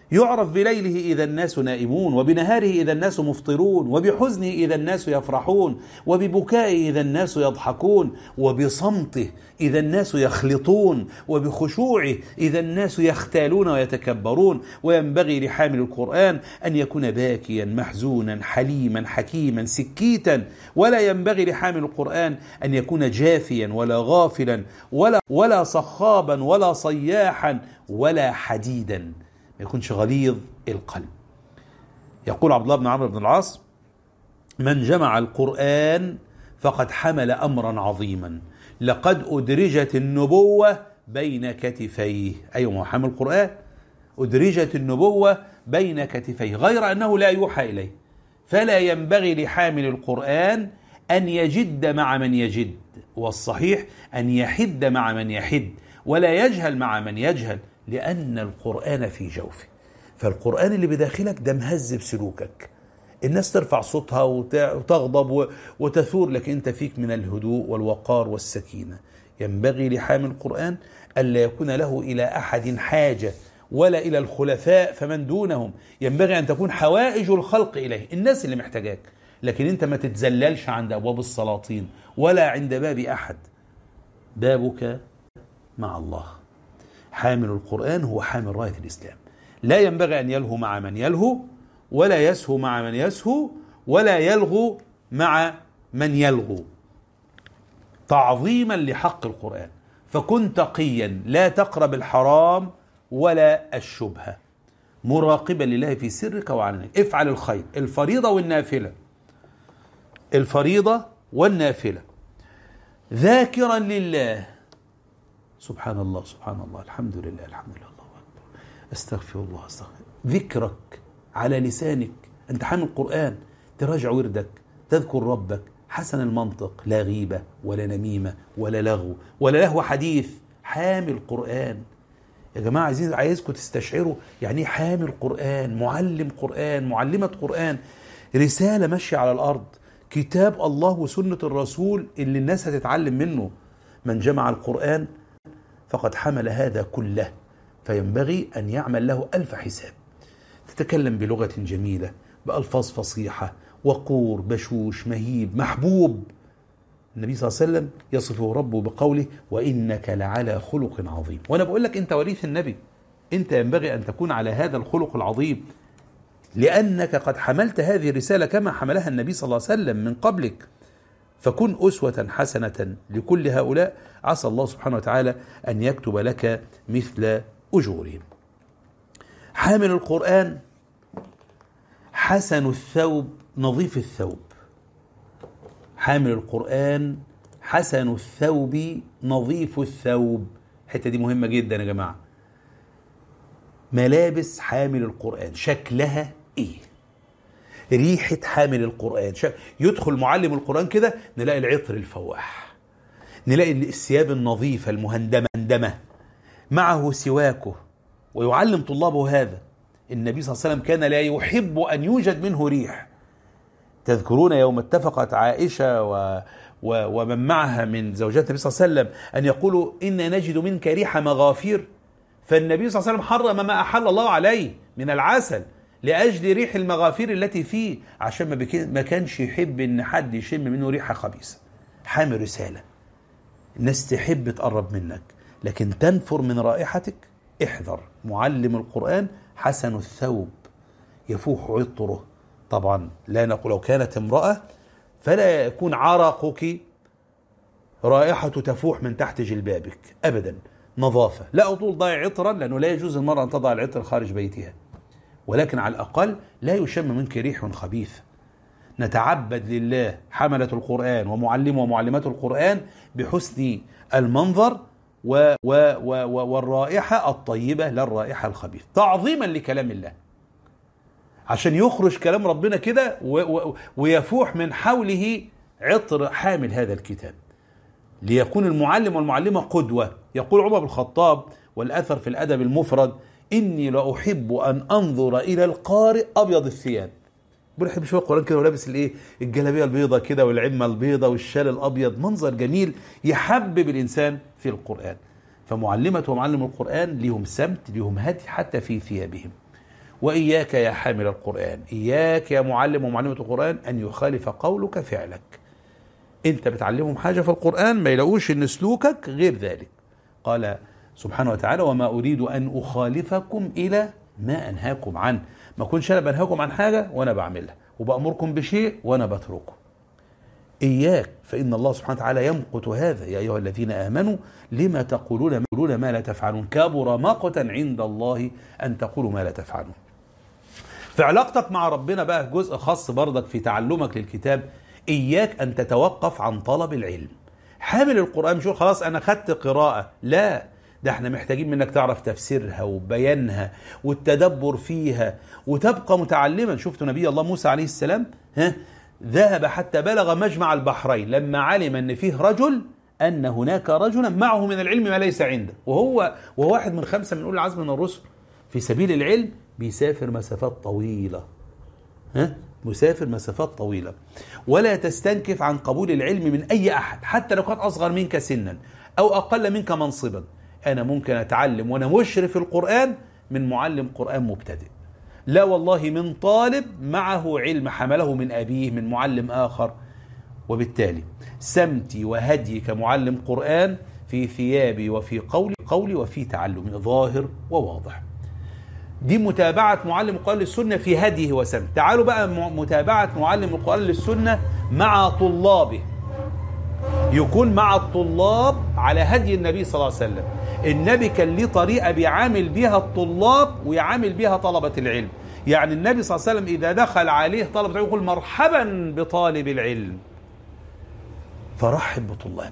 A: يعرف بليله إذا الناس نائمون وبنهاره إذا الناس مفطرون وبحزنه إذا الناس يفرحون وببكائه إذا الناس يضحكون وبصمته إذا الناس يخلطون وبخشوعه إذا الناس يختالون ويتكبرون وينبغي لحامل القرآن أن يكون باكيا محزونا حليما حكيما سكيتا ولا ينبغي لحامل القرآن أن يكون جافيا ولا غافلا ولا ولا صخابا ولا صياحا ولا حديدا ما يكونش غليظ القلب يقول عبد الله بن عمرو بن العاص من جمع القرآن فقد حمل أمرا عظيما لقد أدرجت النبوة بين كتفيه أيوة هو حمل القرآن أدرجت النبوة بين كتفيه غير أنه لا يوحى إليه فلا ينبغي لحامل القرآن أن يجد مع من يجد والصحيح أن يحد مع من يحد ولا يجهل مع من يجهل لأن القرآن في جوفه فالقرآن اللي بداخلك ده مهذب سلوكك الناس ترفع صوتها وتغضب وتثور لكن انت فيك من الهدوء والوقار والسكينة ينبغي لحامل القرآن ألا يكون له إلى أحد حاجة ولا إلى الخلفاء فمن دونهم ينبغي أن تكون حوائج الخلق إليه الناس اللي محتاجاك لكن انت ما تتزللش عند أبواب السلاطين ولا عند باب أحد بابك مع الله حامل القرآن هو حامل راية الإسلام لا ينبغي أن يلهو مع من يلهو ولا يسهو مع من يسهو ولا يلغو مع من يلغو تعظيما لحق القرآن فكن تقيا لا تقرب الحرام ولا الشبهة مراقبا لله في سرك وعلنك افعل الخير الفريضة والنافلة الفريضة والنافلة ذاكرا لله سبحان الله سبحان الله الحمد لله الحمد لله الله أكبر استغفر الله استغفر ذكرك على لسانك أنت حامل القرآن تراجع وردك تذكر ربك حسن المنطق لا غيبة ولا نميمة ولا لغو ولا لهو حديث حامل قرآن يا جماعة عايزين عايزكم تستشعروا يعني ايه حامل قرآن معلم قرآن معلمة قرآن رسالة ماشية على الأرض كتاب الله وسنة الرسول اللي الناس هتتعلم منه من جمع القرآن فقد حمل هذا كله فينبغي أن يعمل له ألف حساب تتكلم بلغة جميلة بألفاظ فصيحة وقور بشوش مهيب محبوب النبي صلى الله عليه وسلم يصفه ربه بقوله وإنك لعلى خلق عظيم وأنا بقول لك أنت وريث النبي أنت ينبغي أن تكون على هذا الخلق العظيم لأنك قد حملت هذه الرسالة كما حملها النبي صلى الله عليه وسلم من قبلك فكن أسوة حسنة لكل هؤلاء عسى الله سبحانه وتعالى أن يكتب لك مثل أجورهم حامل القرآن حسن الثوب نظيف الثوب حامل القرآن حسن الثوب نظيف الثوب الحتة دي مهمة جدا يا جماعة ملابس حامل القرآن شكلها ايه ريحة حامل القرآن شك... يدخل معلم القرآن كده نلاقي العطر الفواح نلاقي الثياب النظيفة المهندمة معه سواكه ويعلم طلابه هذا النبي صلى الله عليه وسلم كان لا يحب أن يوجد منه ريح تذكرون يوم اتفقت عائشة و... و... ومن معها من زوجات النبي صلى الله عليه وسلم أن يقولوا إنا نجد منك ريح مغافير فالنبي صلى الله عليه وسلم حرم ما أحل الله عليه من العسل لأجل ريح المغافير التي فيه عشان ما, بك... ما كانش يحب إن حد يشم منه ريحة خبيثة حامل رسالة الناس تحب تقرب منك لكن تنفر من رائحتك احذر معلم القرآن حسن الثوب يفوح عطره طبعا لا نقول لو كانت امرأة فلا يكون عرقك رائحة تفوح من تحت جلبابك أبدا نظافة لا أطول ضع عطرا لأنه لا يجوز المرأة أن تضع العطر خارج بيتها ولكن على الأقل لا يشم منك ريح خبيث نتعبد لله حملة القرآن ومعلمه ومعلمات القرآن بحسن المنظر و و و والرائحة الطيبة لا الرائحة الخبيثة تعظيما لكلام الله عشان يخرج كلام ربنا كده ويفوح من حوله عطر حامل هذا الكتاب ليكون المعلم والمعلمة قدوة يقول عمر بن الخطاب والأثر في الأدب المفرد إني لأحب أن أنظر إلى القارئ أبيض الثياب بنحب شويه القران كده ولابس الايه الجلابيه البيضاء كده والعمه البيضاء والشال الابيض منظر جميل يحبب الانسان في القران فمعلمه ومعلم القران ليهم سمت ليهم هدي حتى في ثيابهم وإياك يا حامل القرآن إياك يا معلم ومعلمة القرآن أن يخالف قولك فعلك أنت بتعلمهم حاجة في القرآن ما يلاقوش أن سلوكك غير ذلك قال سبحانه وتعالى وما أريد أن أخالفكم إلى ما أنهاكم عنه ما كنش أنا بنهاكم عن حاجة وأنا بعملها وبأمركم بشيء وأنا بتركه إياك فإن الله سبحانه وتعالى يمقت هذا يا أيها الذين آمنوا لما تقولون تقولون ما لا تفعلون كبر مقتا عند الله أن تقولوا ما لا تفعلون في علاقتك مع ربنا بقى جزء خاص برضك في تعلمك للكتاب إياك أن تتوقف عن طلب العلم حامل القرآن مش خلاص أنا خدت قراءة لا ده احنا محتاجين منك تعرف تفسيرها وبيانها والتدبر فيها وتبقى متعلما شفتوا نبي الله موسى عليه السلام ها ذهب حتى بلغ مجمع البحرين لما علم ان فيه رجل ان هناك رجلا معه من العلم ما ليس عنده وهو وهو واحد من خمسه من اولي العزم من الرسل في سبيل العلم بيسافر مسافات طويله ها مسافر مسافات طويله ولا تستنكف عن قبول العلم من اي احد حتى لو كان اصغر منك سنا او اقل منك منصبا انا ممكن اتعلم وانا مشرف القران من معلم قران مبتدئ لا والله من طالب معه علم حمله من أبيه من معلم آخر وبالتالي سمتي وهدي كمعلم قرآن في ثيابي وفي قولي قولي وفي تعلمي ظاهر وواضح دي متابعة معلم القرآن للسنة في هديه وسمت تعالوا بقى متابعة معلم القرآن للسنة مع طلابه يكون مع الطلاب على هدي النبي صلى الله عليه وسلم النبي كان ليه طريقة بيعامل بيها الطلاب ويعامل بيها طلبة العلم يعني النبي صلى الله عليه وسلم إذا دخل عليه طلبة العلم يقول مرحبا بطالب العلم فرحب بطلابك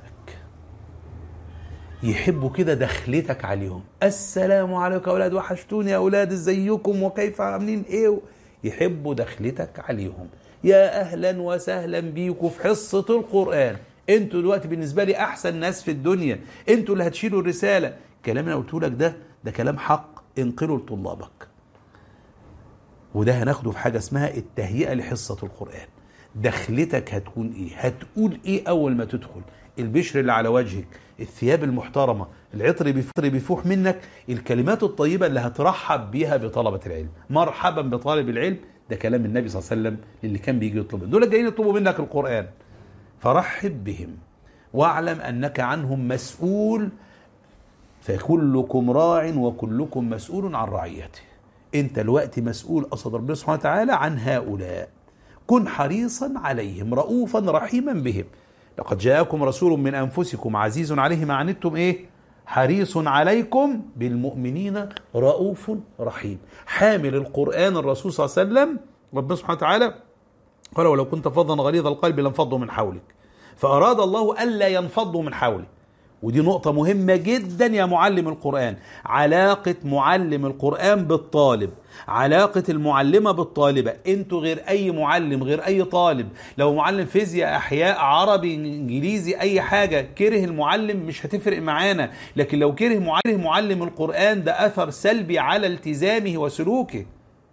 A: يحبوا كده دخلتك عليهم السلام عليكم يا أولاد وحشتوني يا أولاد ازيكم وكيف عاملين إيه يحبوا دخلتك عليهم يا أهلا وسهلا بيكم في حصة القرآن انتوا دلوقتي بالنسبه لي احسن ناس في الدنيا انتوا اللي هتشيلوا الرساله الكلام اللي انا قلته لك ده ده كلام حق انقله لطلابك وده هناخده في حاجه اسمها التهيئه لحصه القران دخلتك هتكون ايه هتقول ايه اول ما تدخل البشر اللي على وجهك الثياب المحترمه العطر بيفطر بيفوح منك الكلمات الطيبه اللي هترحب بيها بطلبه العلم مرحبا بطالب العلم ده كلام النبي صلى الله عليه وسلم اللي كان بيجي يطلب دول جايين يطلبوا منك القران فرحب بهم واعلم انك عنهم مسؤول فكلكم راع وكلكم مسؤول عن رعيته انت الوقت مسؤول قصد ربنا سبحانه وتعالى عن هؤلاء كن حريصا عليهم رؤوفا رحيما بهم لقد جاءكم رسول من انفسكم عزيز عليه ما عنتم ايه حريص عليكم بالمؤمنين رؤوف رحيم حامل القران الرسول صلى الله عليه وسلم ربنا سبحانه وتعالى قال ولو كنت فظا غليظ القلب لانفضوا من حولك فأراد الله ألا ينفضوا من حولك ودي نقطة مهمة جدا يا معلم القرآن علاقة معلم القرآن بالطالب علاقة المعلمة بالطالبة انتوا غير اي معلم غير اي طالب لو معلم فيزياء احياء عربي انجليزي اي حاجة كره المعلم مش هتفرق معانا لكن لو كره معلم معلم القرآن ده اثر سلبي على التزامه وسلوكه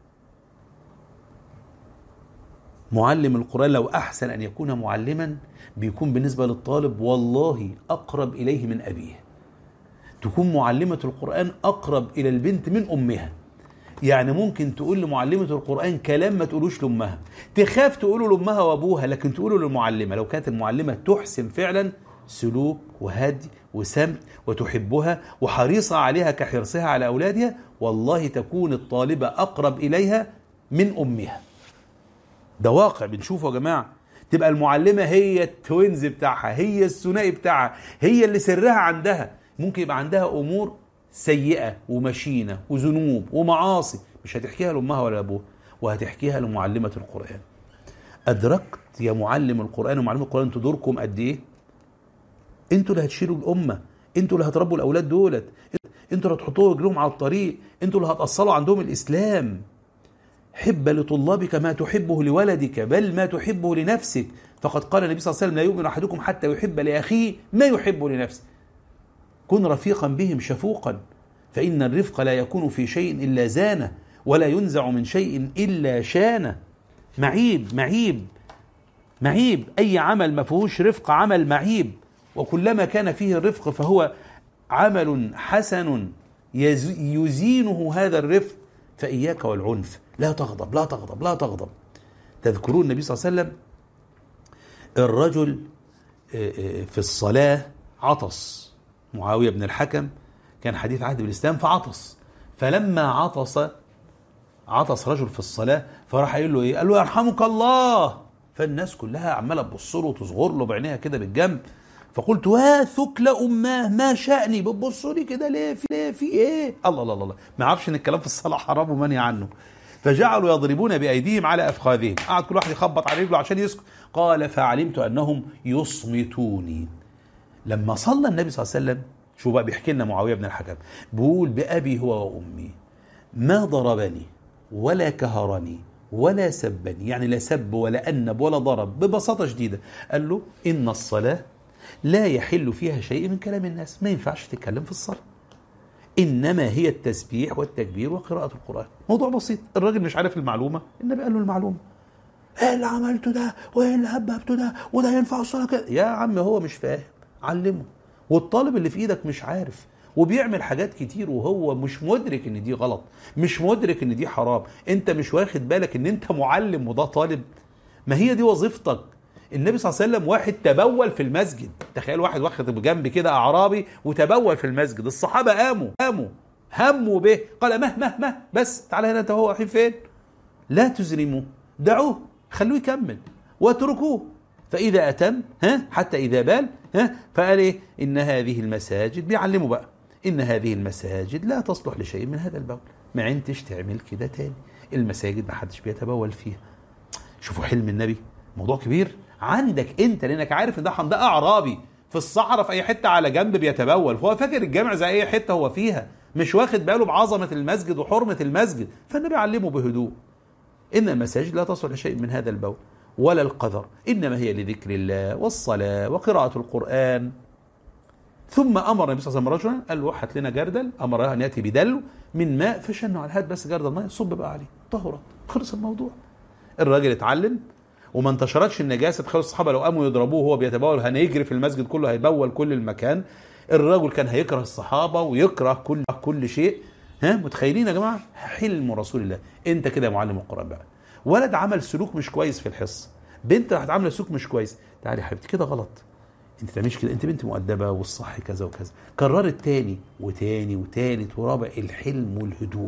A: معلم القرآن لو أحسن أن يكون معلما بيكون بالنسبة للطالب والله أقرب إليه من أبيه تكون معلمة القرآن أقرب إلى البنت من أمها يعني ممكن تقول لمعلمة القرآن كلام ما تقولوش لأمها تخاف تقوله لأمها وأبوها لكن تقوله للمعلمة لو كانت المعلمة تحسن فعلا سلوك وهدي وسمت وتحبها وحريصة عليها كحرصها على أولادها والله تكون الطالبة أقرب إليها من أمها ده واقع بنشوفه يا جماعه تبقى المعلمه هي التوينز بتاعها هي الثنائي بتاعها هي اللي سرها عندها ممكن يبقى عندها امور سيئه ومشينه وذنوب ومعاصي مش هتحكيها لامها ولا لابوها وهتحكيها لمعلمه القران ادركت يا معلم القران ومعلم القران انتوا دوركم قد ايه انتوا اللي هتشيلوا الامه انتوا اللي هتربوا الاولاد دولت انتوا اللي هتحطوا رجلهم على الطريق انتوا اللي هتاصلوا عندهم الاسلام حب لطلابك ما تحبه لولدك بل ما تحبه لنفسك فقد قال النبي صلى الله عليه وسلم لا يؤمن احدكم حتى يحب لاخيه ما يحب لنفسه كن رفيقا بهم شفوقا فان الرفق لا يكون في شيء الا زانه ولا ينزع من شيء الا شانه معيب معيب معيب اي عمل ما فيهوش رفق عمل معيب وكلما كان فيه الرفق فهو عمل حسن يزينه هذا الرفق فإياك والعنف لا تغضب لا تغضب لا تغضب تذكرون النبي صلى الله عليه وسلم الرجل آه، آه، في الصلاة عطس معاوية بن الحكم كان حديث عهد بالإسلام فعطس فلما عطس عطس رجل في الصلاة فراح قايل له ايه قال له يرحمك الله فالناس كلها عمالة تبص له وتصغر له بعينيها كده بالجنب فقلت وا ثكل اماه ما شأني بتبصوا لي كده ليه في ليه في ايه الله الله الله ما عرفش ان الكلام في الصلاة حرام ومنهي عنه فجعلوا يضربون بأيديهم على أفخاذهم قعد كل واحد يخبط على رجله عشان يسكت قال فعلمت أنهم يصمتوني لما صلى النبي صلى الله عليه وسلم شو بقى بيحكي لنا معاوية بن الحكم بيقول بأبي هو وأمي ما ضربني ولا كهرني ولا سبني يعني لا سب ولا أنب ولا ضرب ببساطة شديدة قال له إن الصلاة لا يحل فيها شيء من كلام الناس ما ينفعش تتكلم في الصلاة إنما هي التسبيح والتكبير وقراءة القرآن موضوع بسيط الراجل مش عارف المعلومة النبي قال له المعلومة ايه اللي عملته ده وايه اللي هببته ده وده ينفع الصلاة كده يا عم هو مش فاهم علمه والطالب اللي في ايدك مش عارف وبيعمل حاجات كتير وهو مش مدرك ان دي غلط مش مدرك ان دي حرام انت مش واخد بالك ان انت معلم وده طالب ما هي دي وظيفتك النبي صلى الله عليه وسلم واحد تبول في المسجد تخيل واحد واخد بجنب كده اعرابي وتبول في المسجد الصحابه قاموا قاموا هموا به قال مه مه مه بس تعالى هنا انت هو رايحين فين لا تزرموه دعوه خلوه يكمل واتركوه فإذا أتم ها حتى إذا بال ها فقال إيه إن هذه المساجد بيعلموا بقى إن هذه المساجد لا تصلح لشيء من هذا البول ما عندش تعمل كده تاني المساجد ما حدش بيتبول فيها شوفوا حلم النبي موضوع كبير عندك انت لانك عارف ان ده ده اعرابي في الصحراء في اي حته على جنب بيتبول فهو فاكر الجامع زي اي حته هو فيها مش واخد باله بعظمه المسجد وحرمه المسجد فالنبي علمه بهدوء ان المساجد لا تصلح لشيء من هذا البول ولا القذر انما هي لذكر الله والصلاه وقراءه القران ثم امر النبي صلى الله عليه وسلم رجلا قال له هات لنا جردل امره ان ياتي بدلو من ماء فشنه على هات بس جردل ماء صب بقى عليه طهرت خلص الموضوع الراجل اتعلم وما انتشرتش النجاسه تخيل الصحابه لو قاموا يضربوه وهو بيتبول هنجري في المسجد كله هيبول كل المكان الرجل كان هيكره الصحابه ويكره كل كل شيء ها متخيلين يا جماعه حلم رسول الله انت كده يا معلم القران بقى ولد عمل سلوك مش كويس في الحصه بنت راحت عامله سلوك مش كويس تعالي يا حبيبتي كده غلط انت تعملش كده انت بنت مؤدبه والصح كذا وكذا كررت تاني وتاني وتالت ورابع الحلم والهدوء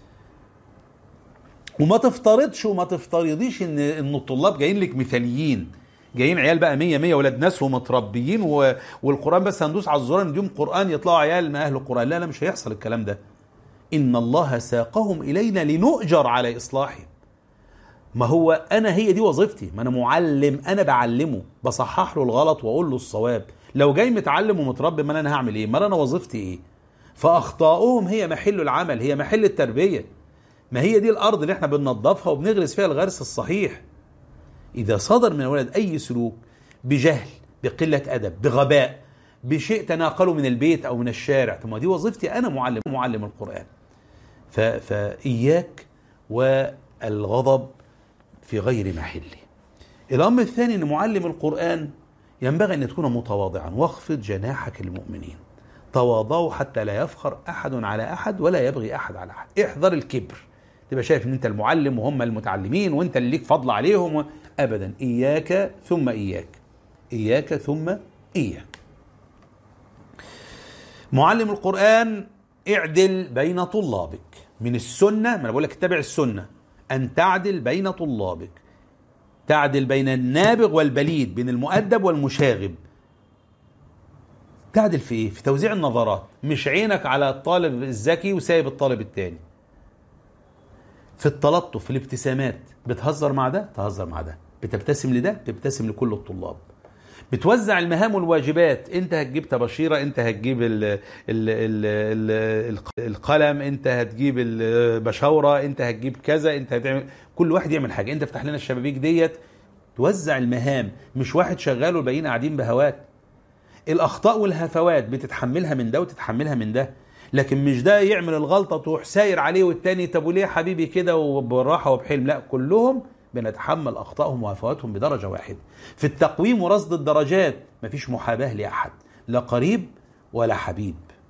A: وما تفترضش وما تفترضيش ان ان الطلاب جايين لك مثاليين جايين عيال بقى 100 100 ولاد ناس ومتربيين و... والقران بس هندوس على الزرار نديهم قران يطلعوا عيال ما اهل القران لا لا مش هيحصل الكلام ده ان الله ساقهم الينا لنؤجر على اصلاحهم ما هو انا هي دي وظيفتي ما انا معلم انا بعلمه بصحح له الغلط واقول له الصواب لو جاي متعلم ومتربي ما انا هعمل ايه ما انا وظيفتي ايه فاخطاؤهم هي محل العمل هي محل التربيه ما هي دي الارض اللي احنا بننظفها وبنغرس فيها الغرس الصحيح اذا صدر من الولد اي سلوك بجهل بقله ادب بغباء بشيء تناقله من البيت او من الشارع ثم دي وظيفتي انا معلم معلم القران ف... فاياك والغضب في غير محله الامر الثاني ان معلم القران ينبغي ان تكون متواضعا واخفض جناحك للمؤمنين تواضعوا حتى لا يفخر احد على احد ولا يبغي احد على احد احذر الكبر تبقى شايف ان انت المعلم وهم المتعلمين وانت اللي ليك فضل عليهم و... ابدا اياك ثم اياك اياك ثم اياك معلم القران اعدل بين طلابك من السنه ما انا بقول لك اتبع السنه ان تعدل بين طلابك تعدل بين النابغ والبليد بين المؤدب والمشاغب تعدل في ايه في توزيع النظرات مش عينك على الطالب الذكي وسايب الطالب التاني في التلطف في الابتسامات بتهزر مع ده تهزر مع ده بتبتسم لده تبتسم لكل الطلاب بتوزع المهام والواجبات انت هتجيب تباشيره انت هتجيب ال ال ال ال القلم انت هتجيب البشاوره انت هتجيب كذا انت هتعمل كل واحد يعمل حاجه انت افتح لنا الشبابيك ديت توزع المهام مش واحد شغال والباقيين قاعدين بهوات الاخطاء والهفوات بتتحملها من ده وتتحملها من ده لكن مش ده يعمل الغلطه تروح ساير عليه والتاني طب وليه حبيبي كده وبالراحه وبحلم لا كلهم بنتحمل اخطائهم وهفواتهم بدرجه واحده في التقويم ورصد الدرجات مفيش محاباه لاحد لا قريب ولا حبيب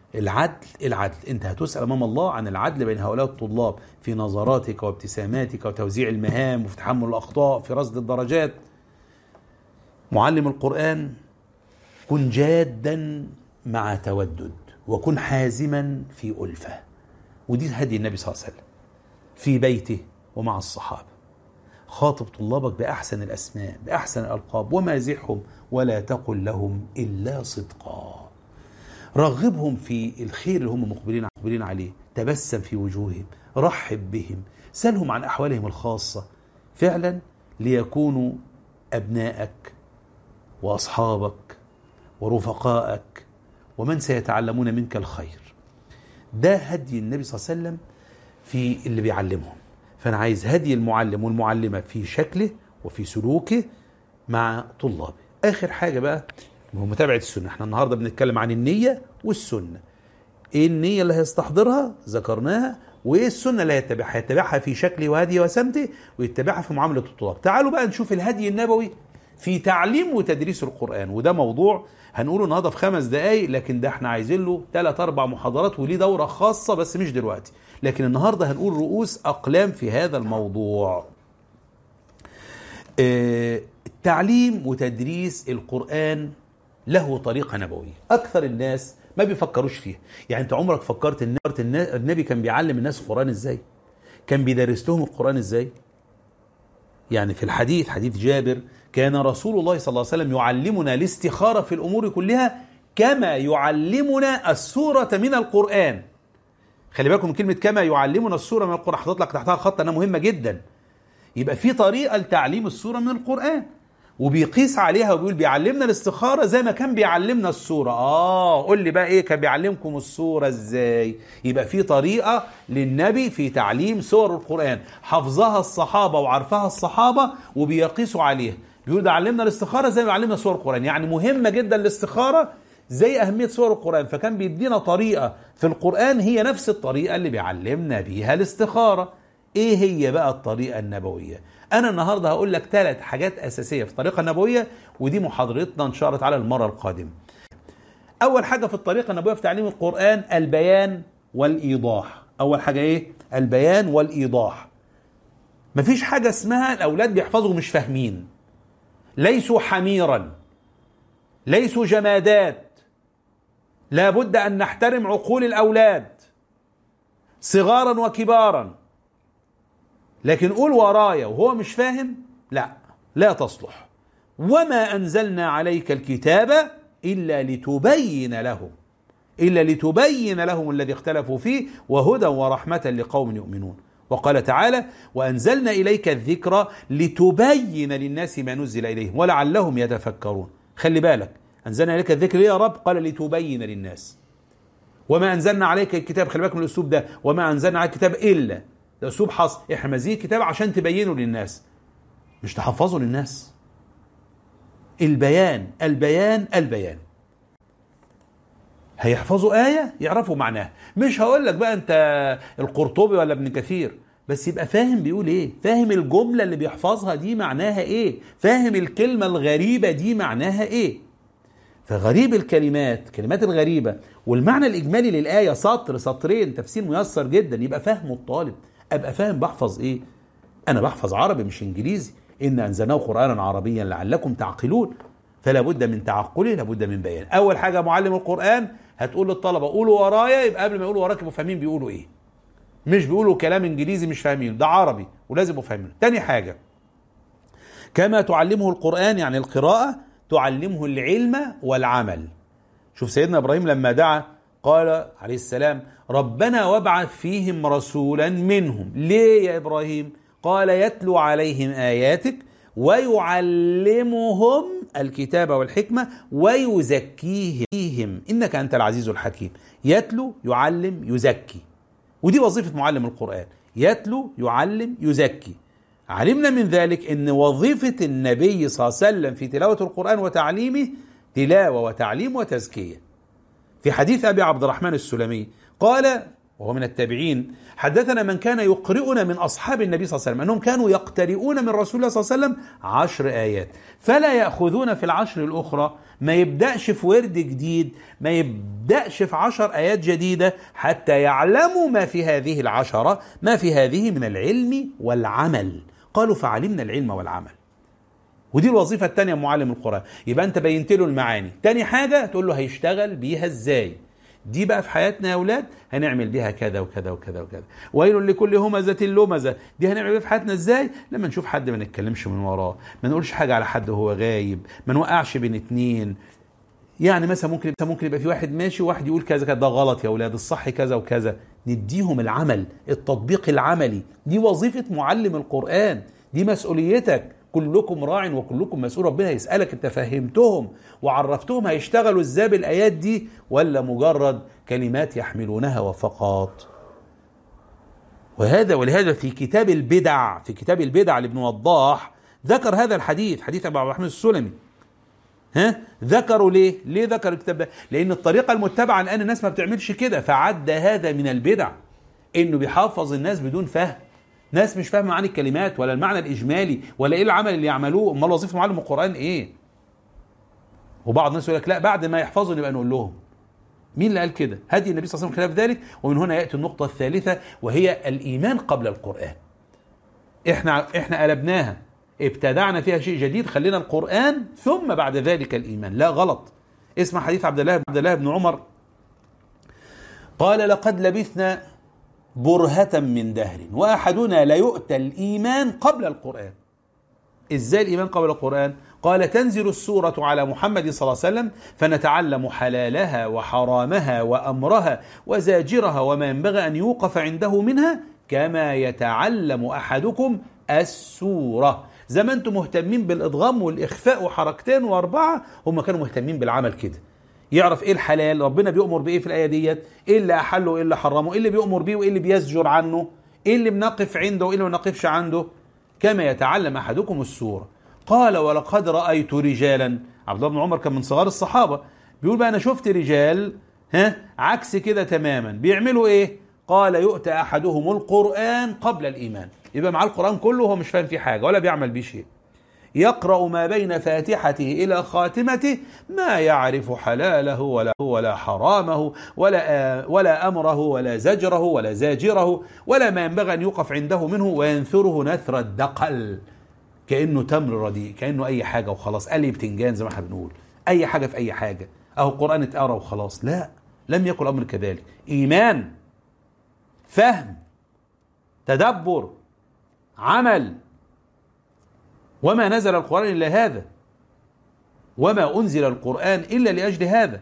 A: العدل العدل انت هتسأل امام الله عن العدل بين هؤلاء الطلاب في نظراتك وابتساماتك وتوزيع المهام وفي تحمل الاخطاء في رصد الدرجات معلم القرآن كن جادا مع تودد وكن حازما في ألفة ودي هدي النبي صلى الله عليه وسلم في بيته ومع الصحابة خاطب طلابك بأحسن الأسماء بأحسن الألقاب ومازحهم ولا تقل لهم إلا صدقا رغبهم في الخير اللي هم مقبلين مقبلين عليه تبسم في وجوههم رحب بهم سلهم عن أحوالهم الخاصة فعلا ليكونوا أبنائك وأصحابك ورفقائك ومن سيتعلمون منك الخير ده هدي النبي صلى الله عليه وسلم في اللي بيعلمهم فأنا عايز هدي المعلم والمعلمة في شكله وفي سلوكه مع طلابه آخر حاجة بقى هو متابعة السنة احنا النهاردة بنتكلم عن النية والسنة ايه النية اللي هيستحضرها ذكرناها وايه السنة اللي هيتبعها هيتبعها في شكله وهديه وسمته ويتبعها في معاملة الطلاب تعالوا بقى نشوف الهدي النبوي في تعليم وتدريس القرآن وده موضوع هنقوله النهارده في خمس دقايق لكن ده احنا عايزين له ثلاث اربع محاضرات وليه دورة خاصة بس مش دلوقتي لكن النهارده هنقول رؤوس اقلام في هذا الموضوع آه، التعليم وتدريس القرآن له طريقة نبوية أكثر الناس ما بيفكروش فيها يعني أنت عمرك فكرت إن النبي كان بيعلم الناس القرآن إزاي كان بيدرس لهم القرآن إزاي يعني في الحديث حديث جابر كان رسول الله صلى الله عليه وسلم يعلمنا الاستخارة في الأمور كلها كما يعلمنا السورة من القرآن خلي بالكم من كلمة كما يعلمنا السورة من القرآن حاطط لك تحتها خط أنها مهمة جدا يبقى في طريقة لتعليم السورة من القرآن وبيقيس عليها وبيقول بيعلمنا الاستخارة زي ما كان بيعلمنا السورة آه قول لي بقى إيه كان بيعلمكم السورة إزاي يبقى في طريقة للنبي في تعليم سور القرآن حفظها الصحابة وعرفها الصحابة وبيقيسوا عليها بيقول ده علمنا الاستخارة زي ما علمنا سور القرآن يعني مهمة جدا الاستخارة زي أهمية سور القرآن فكان بيدينا طريقة في القرآن هي نفس الطريقة اللي بيعلمنا بيها الاستخارة ايه هي بقى الطريقة النبوية انا النهاردة هقول لك ثلاث حاجات اساسية في الطريقة النبوية ودي محاضرتنا ان شاء الله تعالى المرة القادمة اول حاجة في الطريقة النبوية في تعليم القرآن البيان والايضاح اول حاجة ايه البيان والايضاح مفيش حاجة اسمها الاولاد بيحفظوا مش فاهمين ليسوا حميرا ليسوا جمادات لابد ان نحترم عقول الاولاد صغارا وكبارا لكن قول ورايا وهو مش فاهم لا لا تصلح وما انزلنا عليك الكتاب الا لتبين لهم الا لتبين لهم الذي اختلفوا فيه وهدى ورحمه لقوم يؤمنون وقال تعالى وانزلنا اليك الذكر لتبين للناس ما نزل اليهم ولعلهم يتفكرون خلي بالك انزلنا اليك الذكر ليه يا رب قال لتبين للناس وما انزلنا عليك الكتاب خلي بالك من الاسلوب ده وما انزلنا عليك الكتاب الا ده اسلوب حصر احنا مزيد الكتاب عشان تبينه للناس مش تحفظه للناس البيان البيان البيان هيحفظوا آية يعرفوا معناها مش هقول لك بقى انت القرطبي ولا ابن كثير بس يبقى فاهم بيقول ايه فاهم الجملة اللي بيحفظها دي معناها ايه فاهم الكلمة الغريبة دي معناها ايه فغريب الكلمات كلمات الغريبة والمعنى الإجمالي للآية سطر سطرين تفسير ميسر جدا يبقى فاهمه الطالب أبقى فاهم بحفظ إيه أنا بحفظ عربي مش إنجليزي إن أنزلناه قرآنا عربيا لعلكم تعقلون فلا بد من تعقله لابد من بيان أول حاجة معلم القرآن هتقول للطلبة قولوا ورايا يبقى قبل ما يقولوا وراك يبقوا فاهمين بيقولوا إيه مش بيقولوا كلام إنجليزي مش فاهمين ده عربي ولازم يبقوا فاهمين تاني حاجة كما تعلمه القرآن يعني القراءة تعلمه العلم والعمل شوف سيدنا ابراهيم لما دعا قال عليه السلام ربنا وابعث فيهم رسولا منهم ليه يا ابراهيم قال يتلو عليهم اياتك ويعلمهم الكتاب والحكمه ويزكيهم انك انت العزيز الحكيم يتلو يعلم يزكي ودي وظيفه معلم القران يتلو يعلم يزكي علمنا من ذلك ان وظيفه النبي صلى الله عليه وسلم في تلاوه القران وتعليمه تلاوه وتعليم وتزكيه. في حديث ابي عبد الرحمن السلمي قال وهو من التابعين حدثنا من كان يقرئنا من أصحاب النبي صلى الله عليه وسلم أنهم كانوا يقترئون من رسول الله صلى الله عليه وسلم عشر آيات فلا يأخذون في العشر الأخرى ما يبدأش في ورد جديد ما يبدأش في عشر آيات جديدة حتى يعلموا ما في هذه العشرة ما في هذه من العلم والعمل قالوا فعلمنا العلم والعمل ودي الوظيفة التانية معلم القرآن يبقى أنت بينت له المعاني تاني حاجة تقول له هيشتغل بيها إزاي دي بقى في حياتنا يا أولاد هنعمل بيها كذا وكذا وكذا وكذا ويل لكل همزة لمزة دي هنعمل بيها في حياتنا إزاي لما نشوف حد ما نتكلمش من وراه ما نقولش حاجة على حد وهو غايب ما نوقعش بين اتنين يعني مثلا ممكن ممكن يبقى في واحد ماشي وواحد يقول كذا كذا ده غلط يا اولاد الصح كذا وكذا نديهم العمل التطبيق العملي دي وظيفه معلم القران دي مسؤوليتك كلكم راع وكلكم مسؤول ربنا يسالك انت فهمتهم وعرفتهم هيشتغلوا ازاي بالايات دي ولا مجرد كلمات يحملونها وفقط وهذا ولهذا في كتاب البدع في كتاب البدع لابن وضاح ذكر هذا الحديث حديث ابو عبد الرحمن السلمي ها ذكروا ليه ليه ذكر الكتاب ده لان الطريقه المتبعه الان الناس ما بتعملش كده فعد هذا من البدع انه بيحفظ الناس بدون فهم ناس مش فاهمه معاني الكلمات ولا المعنى الاجمالي ولا ايه العمل اللي يعملوه امال وظيفه معلم القران ايه وبعض الناس يقول لك لا بعد ما يحفظوا نبقى نقول لهم مين اللي قال كده هدي النبي صلى الله عليه وسلم خلاف ذلك ومن هنا ياتي النقطه الثالثه وهي الايمان قبل القران احنا احنا قلبناها ابتدعنا فيها شيء جديد خلينا القرآن ثم بعد ذلك الإيمان لا غلط اسمع حديث عبد الله عبد الله بن عمر قال لقد لبثنا برهة من دهر وأحدنا لا يؤتى الإيمان قبل القرآن إزاي الإيمان قبل القرآن قال تنزل السورة على محمد صلى الله عليه وسلم فنتعلم حلالها وحرامها وأمرها وزاجرها وما ينبغي أن يوقف عنده منها كما يتعلم أحدكم السورة زي ما انتم مهتمين بالادغام والاخفاء وحركتين واربعه هم كانوا مهتمين بالعمل كده يعرف ايه الحلال ربنا بيأمر بايه في الايه ديت ايه اللي احله وايه اللي حرمه ايه اللي بيأمر بيه وايه اللي بيزجر عنه ايه اللي بنقف عنده وايه اللي ما بنقفش عنده كما يتعلم احدكم السوره قال ولقد رايت رجالا عبد الله بن عمر كان من صغار الصحابه بيقول بقى انا شفت رجال ها عكس كده تماما بيعملوا ايه قال يؤتى احدهم القران قبل الايمان يبقى معاه القرآن كله وهو مش فاهم فيه حاجة ولا بيعمل بيه شيء يقرأ ما بين فاتحته إلى خاتمته ما يعرف حلاله ولا ولا حرامه ولا ولا أمره ولا زجره ولا زاجره ولا ما ينبغي أن يوقف عنده منه وينثره نثر الدقل كأنه تمر رديء كأنه أي حاجة وخلاص قال لي بتنجان زي ما احنا بنقول أي حاجة في أي حاجة أهو القرآن اتقرا وخلاص لا لم يكن الأمر كذلك إيمان فهم تدبر عمل وما نزل القرآن إلا هذا وما أنزل القرآن إلا لأجل هذا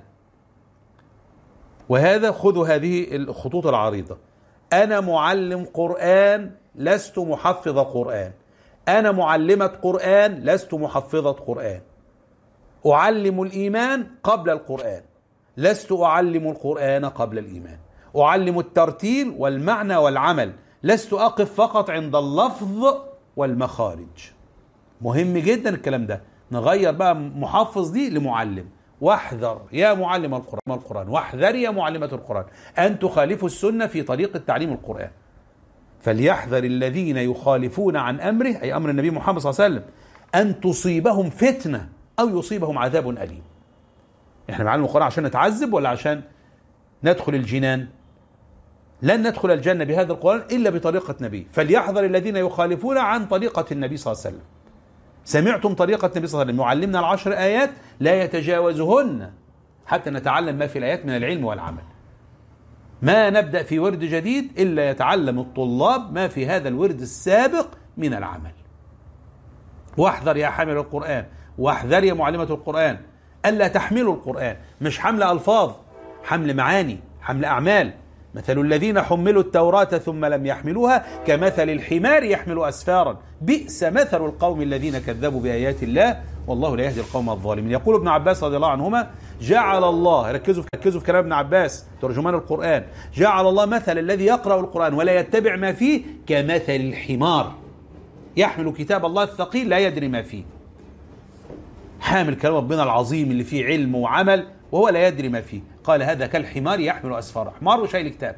A: وهذا خذوا هذه الخطوط العريضة أنا معلم قرآن لست محفظ قرآن أنا معلمة قرآن لست محفظة قرآن أعلم الإيمان قبل القرآن لست أعلم القرآن قبل الإيمان أعلم الترتيل والمعنى والعمل لست أقف فقط عند اللفظ والمخارج مهم جدا الكلام ده نغير بقى محفظ دي لمعلم واحذر يا معلم القرآن القرآن واحذر يا معلمة القرآن أن تخالفوا السنة في طريقة تعليم القرآن فليحذر الذين يخالفون عن أمره أي أمر النبي محمد صلى الله عليه وسلم أن تصيبهم فتنة أو يصيبهم عذاب أليم احنا بنعلم القرآن عشان نتعذب ولا عشان ندخل الجنان لن ندخل الجنة بهذا القرآن إلا بطريقة نبي فليحذر الذين يخالفون عن طريقة النبي صلى الله عليه وسلم سمعتم طريقة النبي صلى الله عليه وسلم يعلمنا العشر آيات لا يتجاوزهن حتى نتعلم ما في الآيات من العلم والعمل ما نبدأ في ورد جديد إلا يتعلم الطلاب ما في هذا الورد السابق من العمل واحذر يا حامل القرآن واحذر يا معلمة القرآن ألا تحملوا القرآن مش حمل ألفاظ حمل معاني حمل أعمال مثل الذين حملوا التوراة ثم لم يحملوها كمثل الحمار يحمل أسفارا بئس مثل القوم الذين كذبوا بآيات الله والله لا يهدي القوم الظالمين يقول ابن عباس رضي الله عنهما جعل الله ركزوا في ركزوا في كلام ابن عباس ترجمان القرآن جعل الله مثل الذي يقرأ القرآن ولا يتبع ما فيه كمثل الحمار يحمل كتاب الله الثقيل لا يدري ما فيه حامل كلام ربنا العظيم اللي فيه علم وعمل وهو لا يدري ما فيه قال هذا كالحمار يحمل أسفار حمار وشايل كتاب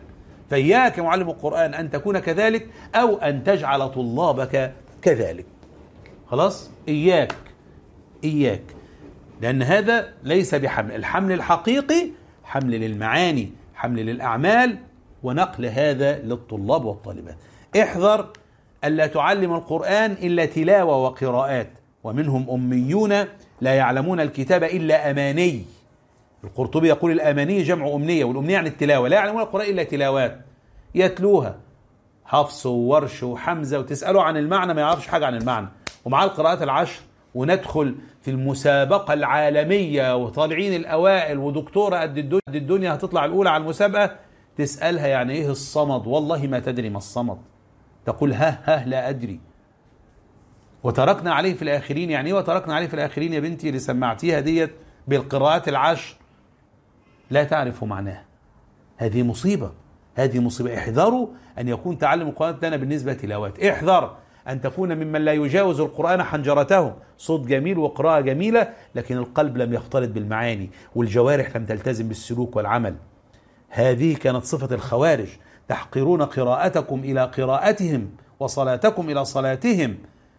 A: فإياك يا معلم القرآن أن تكون كذلك أو أن تجعل طلابك كذلك خلاص إياك إياك لأن هذا ليس بحمل الحمل الحقيقي حمل للمعاني حمل للأعمال ونقل هذا للطلاب والطالبات احذر ألا تعلم القرآن إلا تلاوة وقراءات ومنهم أميون لا يعلمون الكتاب إلا أماني القرطبي يقول الأماني جمع أمنية والأمنية عن التلاوة لا يعلمون القرآن إلا تلاوات يتلوها حفص وورش وحمزة وتسأله عن المعنى ما يعرفش حاجة عن المعنى ومع القراءات العشر وندخل في المسابقة العالمية وطالعين الأوائل ودكتورة قد الدنيا, قد الدنيا هتطلع الأولى على المسابقة تسألها يعني إيه الصمد والله ما تدري ما الصمد تقول ها ها لا أدري وتركنا عليه في الآخرين يعني إيه وتركنا عليه في الآخرين يا بنتي اللي سمعتيها ديت بالقراءات العشر لا تعرف معناه هذه مصيبة هذه مصيبة احذروا أن يكون تعلم القرآن لنا بالنسبة تلاوات احذر أن تكون ممن لا يجاوز القرآن حنجرته صوت جميل وقراءة جميلة لكن القلب لم يختلط بالمعاني والجوارح لم تلتزم بالسلوك والعمل هذه كانت صفة الخوارج تحقرون قراءتكم إلى قراءتهم وصلاتكم إلى صلاتهم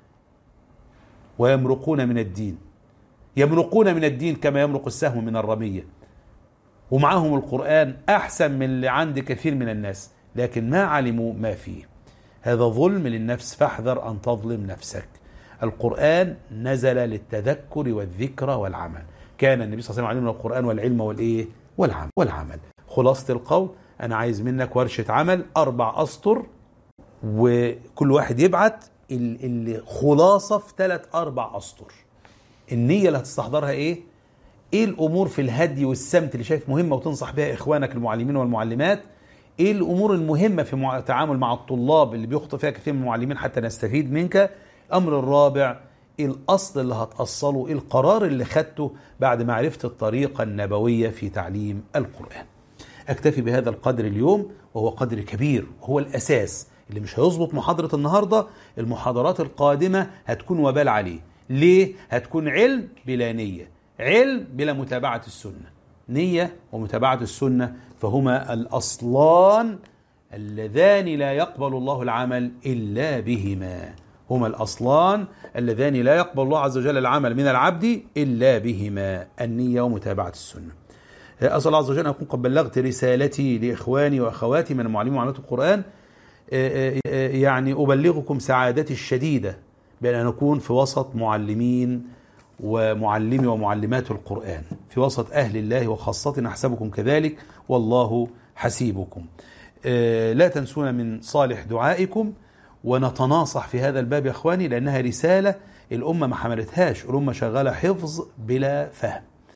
A: ويمرقون من الدين يمرقون من الدين كما يمرق السهم من الرمية ومعهم القرآن أحسن من اللي عند كثير من الناس لكن ما علموا ما فيه هذا ظلم للنفس فاحذر أن تظلم نفسك القرآن نزل للتذكر والذكر والعمل كان النبي صلى الله عليه وسلم علمنا القرآن والعلم والإيه والعمل والعمل خلاصة القول أنا عايز منك ورشة عمل أربع أسطر وكل واحد يبعت اللي خلاصة في ثلاث أربع أسطر النية اللي هتستحضرها إيه ايه الامور في الهدي والسمت اللي شايف مهمه وتنصح بها اخوانك المعلمين والمعلمات ايه الامور المهمه في التعامل مع الطلاب اللي بيخطئ فيها كثير من المعلمين حتى نستفيد منك الامر الرابع ايه الاصل اللي هتاصله ايه القرار اللي خدته بعد معرفه الطريقه النبويه في تعليم القران اكتفي بهذا القدر اليوم وهو قدر كبير وهو الاساس اللي مش هيظبط محاضره النهارده المحاضرات القادمه هتكون وبال عليه ليه هتكون علم بلا نيه علم بلا متابعة السنة نية ومتابعة السنة فهما الأصلان اللذان لا يقبل الله العمل إلا بهما هما الأصلان اللذان لا يقبل الله عز وجل العمل من العبد إلا بهما النية ومتابعة السنة أسأل الله عز وجل أن أكون قد بلغت رسالتي لإخواني وأخواتي من المعلمين وعلمات القرآن يعني أبلغكم سعادتي الشديدة بأن أكون في وسط معلمين ومعلمي ومعلمات القرآن في وسط أهل الله وخاصة أحسبكم كذلك والله حسيبكم لا تنسونا من صالح دعائكم ونتناصح في هذا الباب يا أخواني لأنها رسالة الأمة ما حملتهاش الأمة شغالة حفظ بلا فهم